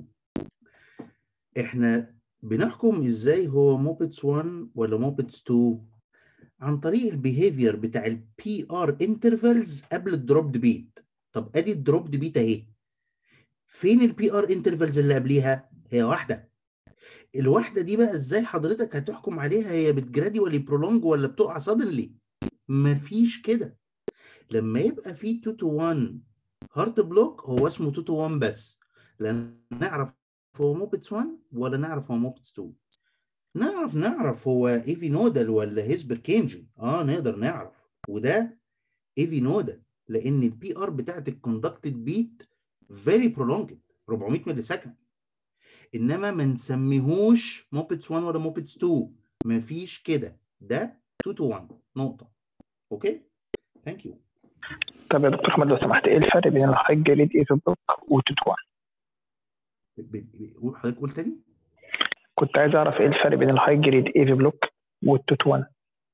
احنا بنحكم ازاي هو موبتس 1 ولا موبتس 2 عن طريق البيهيفير بتاع البي ار انترفالز قبل الدروبد بيت طب ادي الدروبد بيت اهي فين البي ار انترفالز اللي قبليها هي واحده الواحده دي بقى ازاي حضرتك هتحكم عليها هي بتجراديوالي برولونج ولا بتقع سادنلي مفيش كده لما يبقى في 2 to 1 هارت بلوك هو اسمه 2 to 1 بس لا نعرف هو موبتس 1 ولا نعرف هو موبتس 2 نعرف نعرف هو ايفي نودال ولا هيسبر كينجي اه نقدر نعرف وده ايفي نودال لان البي ار بتاعت الكوندكتد بيت فيري برولونجد 400 ملي سكند انما ما نسميهوش موبتس 1 ولا موبتس 2 مفيش كده ده 2 to 1 نقطه اوكي ثانك يو طب يا دكتور احمد لو سمحت ايه الفرق بين الهاي جريد ايفي بلوك وتوت 1 قول حضرتك قول تاني كنت عايز اعرف ايه الفرق بين الهاي جريد ايفي بلوك والتوت 1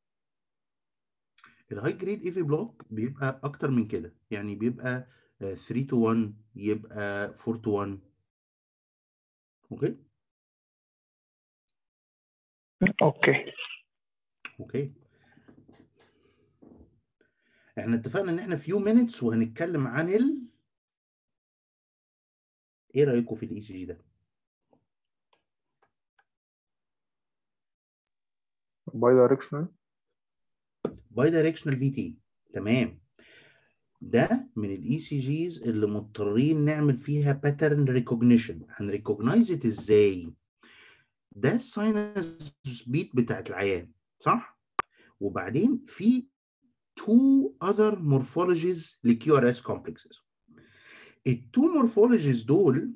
الهاي جريد ايفي بلوك بيبقى اكتر من كده يعني بيبقى آه، 3 to 1 يبقى 4 to 1 اوكي اوكي اوكي احنا اتفقنا ان احنا فيو مينتس وهنتكلم عن ال ايه رايكم في الاي سي جي ده باي دايركشنال باي دايركشنال في تي تمام ده من الاي سي جيز اللي مضطرين نعمل فيها باترن ريكوجنيشن هنريكوجنايز ازاي ده الساينس بيت بتاعت العيان صح وبعدين في two other morphologies لكيو ار اس complexes التو morphologies دول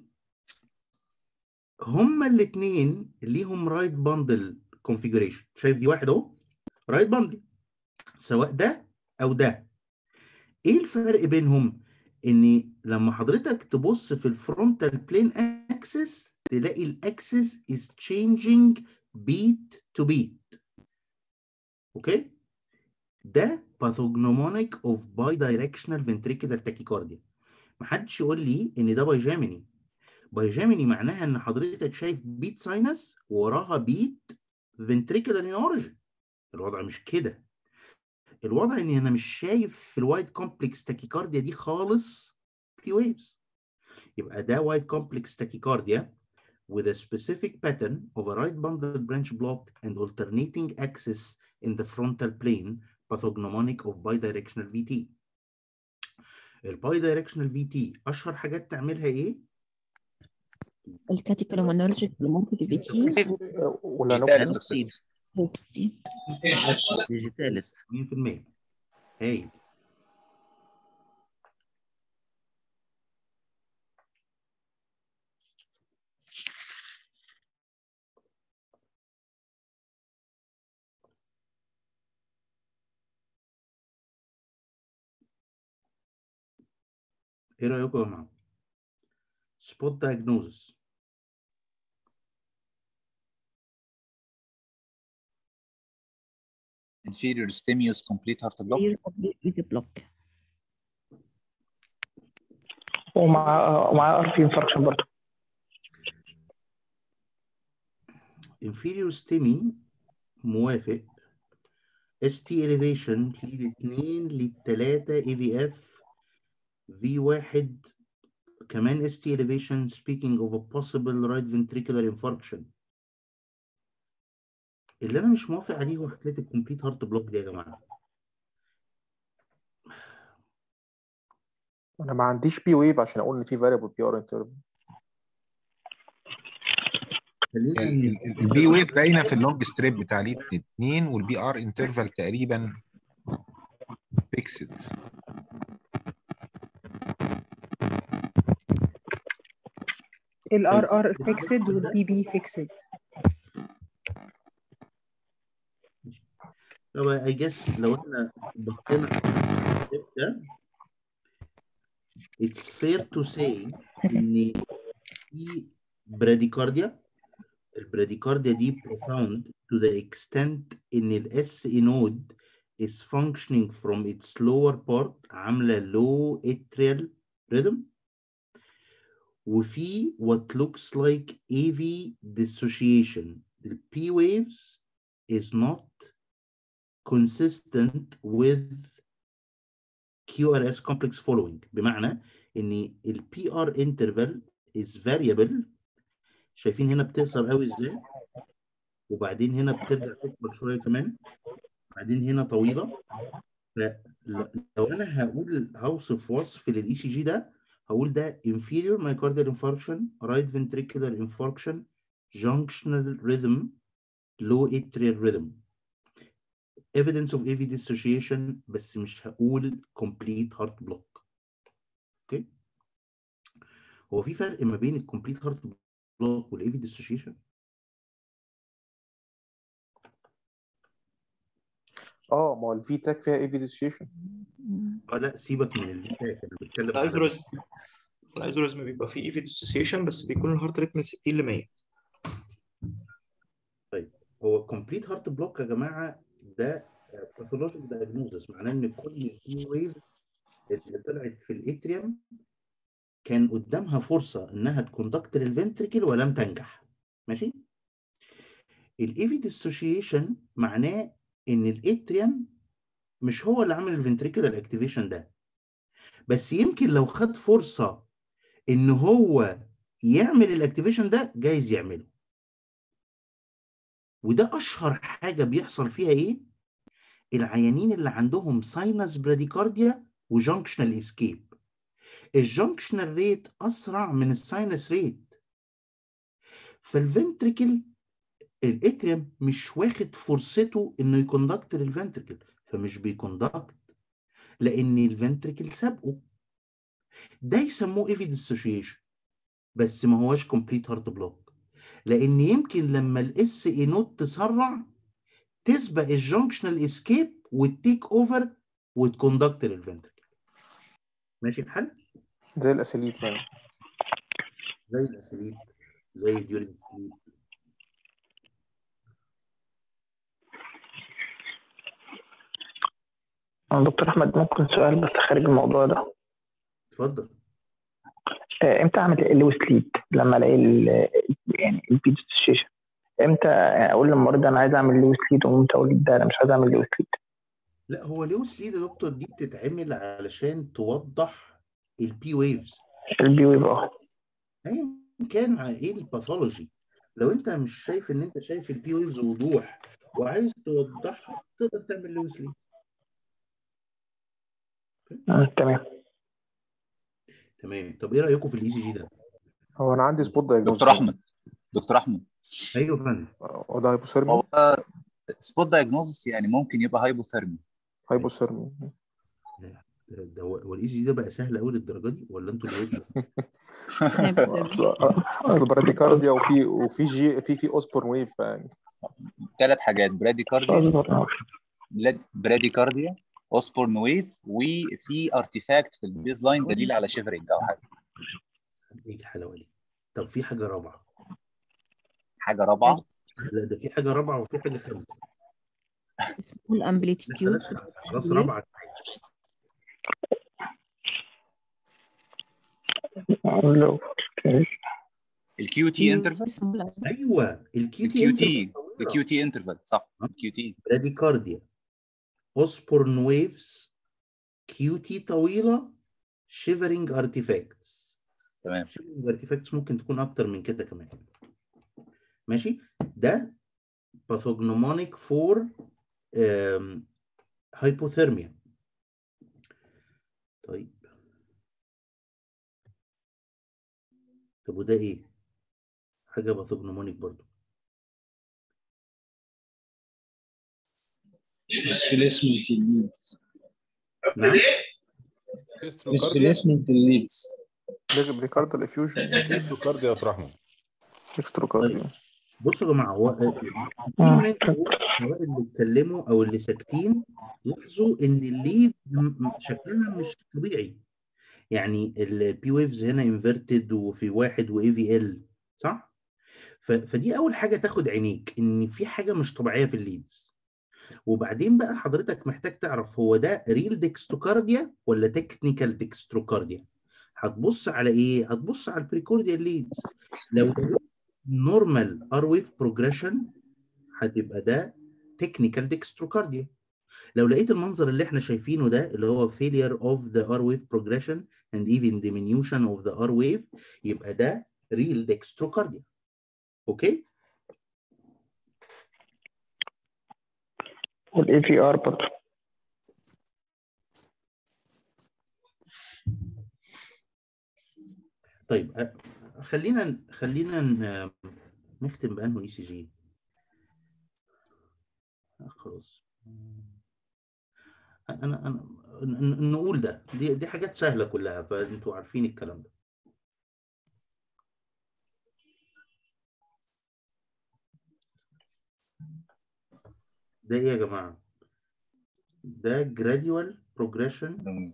هما الاثنين ليهم رايت باندل configuration شايف دي واحد اهو رايت باندل سواء ده او ده ايه الفرق بينهم ان لما حضرتك تبص في الفرونتال بلين اكسس تلاقي الاكسس is changing beat to beat اوكي ده pathognomonic of bidirectional ventricular tachycardia محدش يقول لي ان ده بايجاميني بايجاميني معناها ان حضرتك شايف بيت ساينس وراها بيت ventricular in origin الوضع مش كده الوضع ان انا مش شايف في الوايد كومبلكس تاكيكارديا دي خالص بي ويفز يبقى ده وايد كومبلكس تاكيكارديا with a specific pattern of a right bundle branch block and alternating axis in the frontal plane pathognomonic of bidirectional VT. البايدايركشنال في تي اشهر حاجات تعملها ايه؟ الكاتيكولومونولوجيك ممكن في تي ولا ديجيتاليس نوكسيد توكسيستي ديجيتاليس 100% هايل ايه رايكم يا جماعه؟ سبوت diagnosis inferior stimulus complete heart block ايزي بلوك ومع ومع ار في انفركشن برضه inferior STEMI موافق ST elevation للاثنين للثلاثة AVF V1 كمان ST elevation speaking of a possible right ventricular infarction اللي انا مش موافق عليه هو حكايه الكومبليت هارت بلوك دي يا جماعه انا ما عنديش بي ويف عشان اقول ان في فاريبل بي ار انترفال البي ويف باينه في اللونج ستريب بتاع ليد 2 والبي ار انترفال تقريبا فيكسد الار ار فيكسد والبي بي فيكسد طب اي جس لو احنا بصينا على الكتاب ده it's fair to say ان في براديكارديا البراديكارديا دي profound to the extent ان ال SE node is functioning from its lower part عامله low atrial rhythm وفي what looks like AV dissociation the P waves is not consistent with QRS complex following بمعنى ان ال PR interval is variable شايفين هنا بتقصر قوي ازاي وبعدين هنا بترجع تكبر شويه كمان بعدين هنا طويله فلو انا هقول هوصف وصف للاي سي جي ده هقول ده inferior myocardial infarction right ventricular infarction junctional rhythm low atrial rhythm evidence of AV dissociation بس مش هقول complete heart block اوكي هو في فرق ما بين الكومبليت هارت بلوك والاي في ديسوشيشن اه ما هو الفي تاك فيها اي في ديسوشيشن اه لا سيبك من الفيتاك انا بتكلم على الايزوريزم الايزوريزم بيبقى فيه ايفي ديسوسيشن بس بيكون الهارت ريت من 60 ل 100 طيب هو الكومبليت هارت بلوك يا جماعه ده باثولوجيك دايجنوزس معناه ان كل البي ويفز اللي طلعت في الاتريوم كان قدامها فرصه انها تكوندكت للفنتريكل ولم تنجح ماشي الايفي ديسوشيشن معناه ان الاتريوم مش هو اللي عامل الفنتريكولار اكتيفيشن ده بس يمكن لو خد فرصه ان هو يعمل الاكتيفيشن ده جايز يعمله وده اشهر حاجه بيحصل فيها ايه العيانين اللي عندهم ساينس براديكارديا وجانكشنال اسكيب الجانكشنال ريت اسرع من الساينس ريت فالفنتريكل الاتريوم مش واخد فرصته انه يكوندكت للفنتريكل فمش بيكوندكت لان الفنتريكل سابقه ده يسموه ايفي ديسوشيشن بس ما هواش كومبليت هارت بلوك لان يمكن لما الاس اي نوت تسرع تسبق الجانكشنال اسكيب وتيك اوفر وتكوندكت للفنتريكل ماشي الحل زي الاسيليت يعني زي الاسيليت زي ديورينج سليب دكتور احمد ممكن سؤال بس خارج الموضوع ده اتفضل آه، امتى اعمل اللويس ليد لما الاقي ال- يعني البي ديسوشيشن امتى اقول للمريض انا عايز اعمل لويس ليد وامتى اقول ده انا مش عايز اعمل لويس ليد لا هو لويس ليد يا دكتور دي بتتعمل علشان توضح البي ويفز البي ويف اه ايا ايا كان ع- ايه الباثولوجي لو انت مش شايف ان انت شايف البي ويفز وضوح وعايز توضحها تقدر تعمل لويس لي آه، تمام تمام طب ايه رايكم في الاي سي جي ده؟ هو انا عندي سبوت دايجنوز دكتور احمد دكتور احمد ايوه يا فندم هو ده هايبوثيرمي هو سبوت دايجنوزس يعني ممكن يبقى هايبوثيرمي هايبوثيرمي ده ده هو هو الاي سي جي ده بقى سهل قوي للدرجه دي ولا انتوا اللي وحشوا؟ اصل اصل براديكارديا وفي وفي جي في في اوسبورن ويف يعني ثلاث حاجات براديكارديا بلاد- براديكارديا اوسبورن ويف وفي ارتيفاكت في البيز لاين دليل على شيفرنج او حاجه ايه الحلاوه دي؟ طب في حاجه رابعه حاجه رابعه لا ده في حاجه رابعه وفي حاجه خامسه سمول لا امبليتيود بلاش خمسه خلاص رابعه لو الكيو تي انترفال ايوه الكيو تي الكيو تي الكيو تي انترفال صح الكيو تي براديكارديا اوسبورن ويفز كيو تي طويله شيفرنج ارتيفاكتس تمام شيفرنج ارتيفاكتس ممكن تكون اكتر من كده كمان ماشي ده باثوجنومونيك فور هايبوثيرميا طيب طب وده ايه حاجه باثوجنومونيك برضو displacement الليدز نعم displacement الليدز بريكاردال افيوجن اكستروكارديا يا دكتور احمد اكستروكارديا بصوا يا جماعه هو كتير منكم سواء اللي اتكلموا او اللي ساكتين لاحظوا ان الليد م- شكلها مش طبيعي يعني البي ويفز هنا انفرتد وفي واحد واي في ال صح؟ ف- فدي اول حاجه تاخد عينيك ان في حاجه مش طبيعيه في الليدز وبعدين بقى حضرتك محتاج تعرف هو ده ريل ديكستروكارديا ولا تكنيكال ديكستروكارديا هتبص على ايه هتبص على البريكورديال ليدز لو نورمال ار ويف بروجريشن هتبقى ده تكنيكال ديكستروكارديا لو لقيت المنظر اللي احنا شايفينه ده اللي هو failure of the R wave progression and even diminution of the R wave يبقى ده real dextrocardia اوكي والاي في ار برضه طيب أ- خلينا خلينا ن- نختم بانه اي سي جي خلاص انا انا ن- نقول ده دي دي حاجات سهله كلها فانتوا عارفين الكلام ده ده ايه يا جماعه ده gradual progression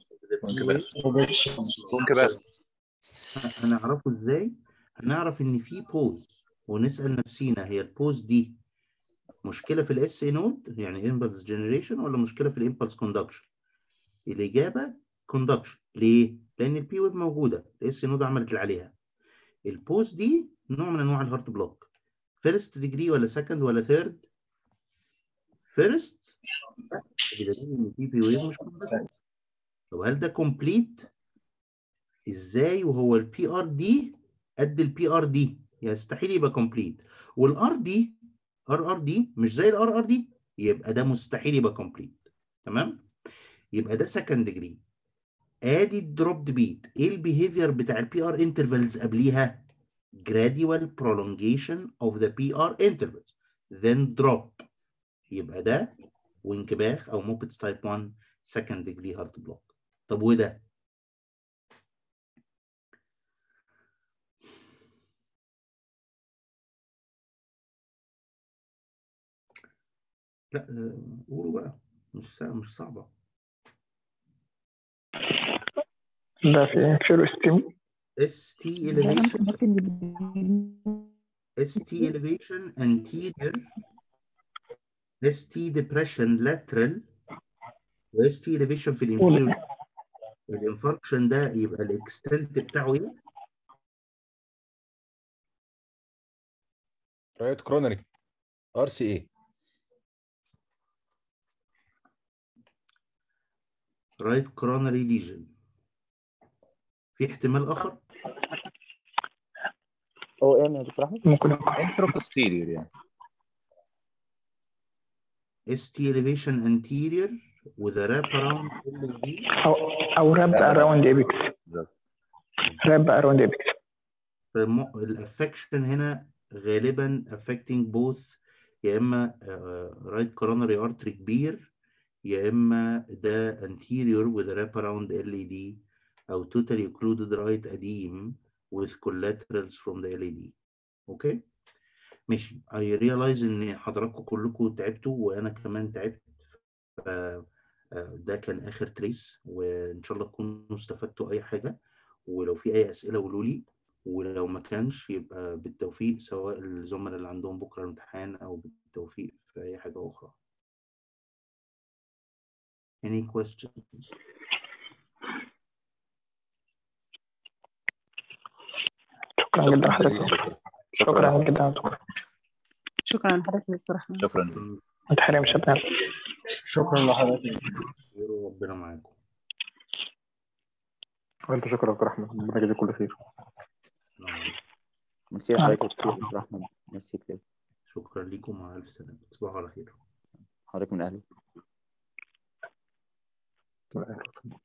ممكن بس هنعرفه ازاي هنعرف ان في بوز ونسال نفسينا هي البوز دي مشكله في الاس اي نود يعني امبلس جنريشن ولا مشكله في الامبلس كوندكشن الاجابه كوندكشن ليه لان البي ويف موجوده الاس اي نود عملت اللي عليها البوز دي نوع من انواع الهارت بلوك فيرست ديجري ولا سكند ولا ثيرد فيرست لا بدليل ان في بي ويف مش كوندكشن طب هل ده كومبليت ازاي وهو البي ار دي قد البي ار دي يستحيل يبقى كومبليت والار دي ار ار دي مش زي الار ار دي يبقى ده مستحيل يبقى كومبليت تمام يبقى ده سكند ديجري ادي الدروبد بيت ايه البيهيفير بتاع البي ار انترفالز قبليها gradual prolongation of the PR intervals then drop يبقى ده وانكباخ او موبتس تايب 1 second degree heart block طب وده لا آه، قولوا بقى مش سا- مش صعبة ده في فيرو ستيم ST elevation ST elevation anterior ST depression lateral و ST elevation في الانفيريور الانفاركشن ده يبقى الاكستنت بتاعه ايه؟ رايت كرونري ار سي اي رايت كوروناري ليجن في احتمال اخر؟ او ام يا دكتور احمد ممكن يكون انفرو posterior يعني ST elevation anterior with a wrap around LED او او راب اراوند ايبكس راب اراوند ايبكس فالم- الافكشن هنا غالبا affecting both يا اما رايت coronary artery كبير يا اما ده anterior with a wrap around LED او totally occluded right edeme with collaterals from the LED اوكي ماشي I realize ان حضراتكم كلكم تعبتوا وانا كمان تعبت ف آه، ده كان اخر تريس وان شاء الله تكونوا استفدتوا اي حاجه ولو في اي اسئله قولوا لي ولو ما كانش يبقى بالتوفيق سواء الزملاء اللي عندهم بكره امتحان او بالتوفيق في اي حاجه اخرى any questions شكرا جدا حضرتك شكرا جدا يا دكتور شكرا لحضرتك يا دكتور احمد شكرا ما تحرمش يا ابني شكرا لحضرتك خير وربنا معاكم وانت شكرا يا دكتور احمد ربنا يجزيك كل خير ميرسي حضرتك كتير يا دكتور احمد ميرسي كتير شكرا لكم مع الف سلامه تصبحوا على خير حضرتك من اهله تمام.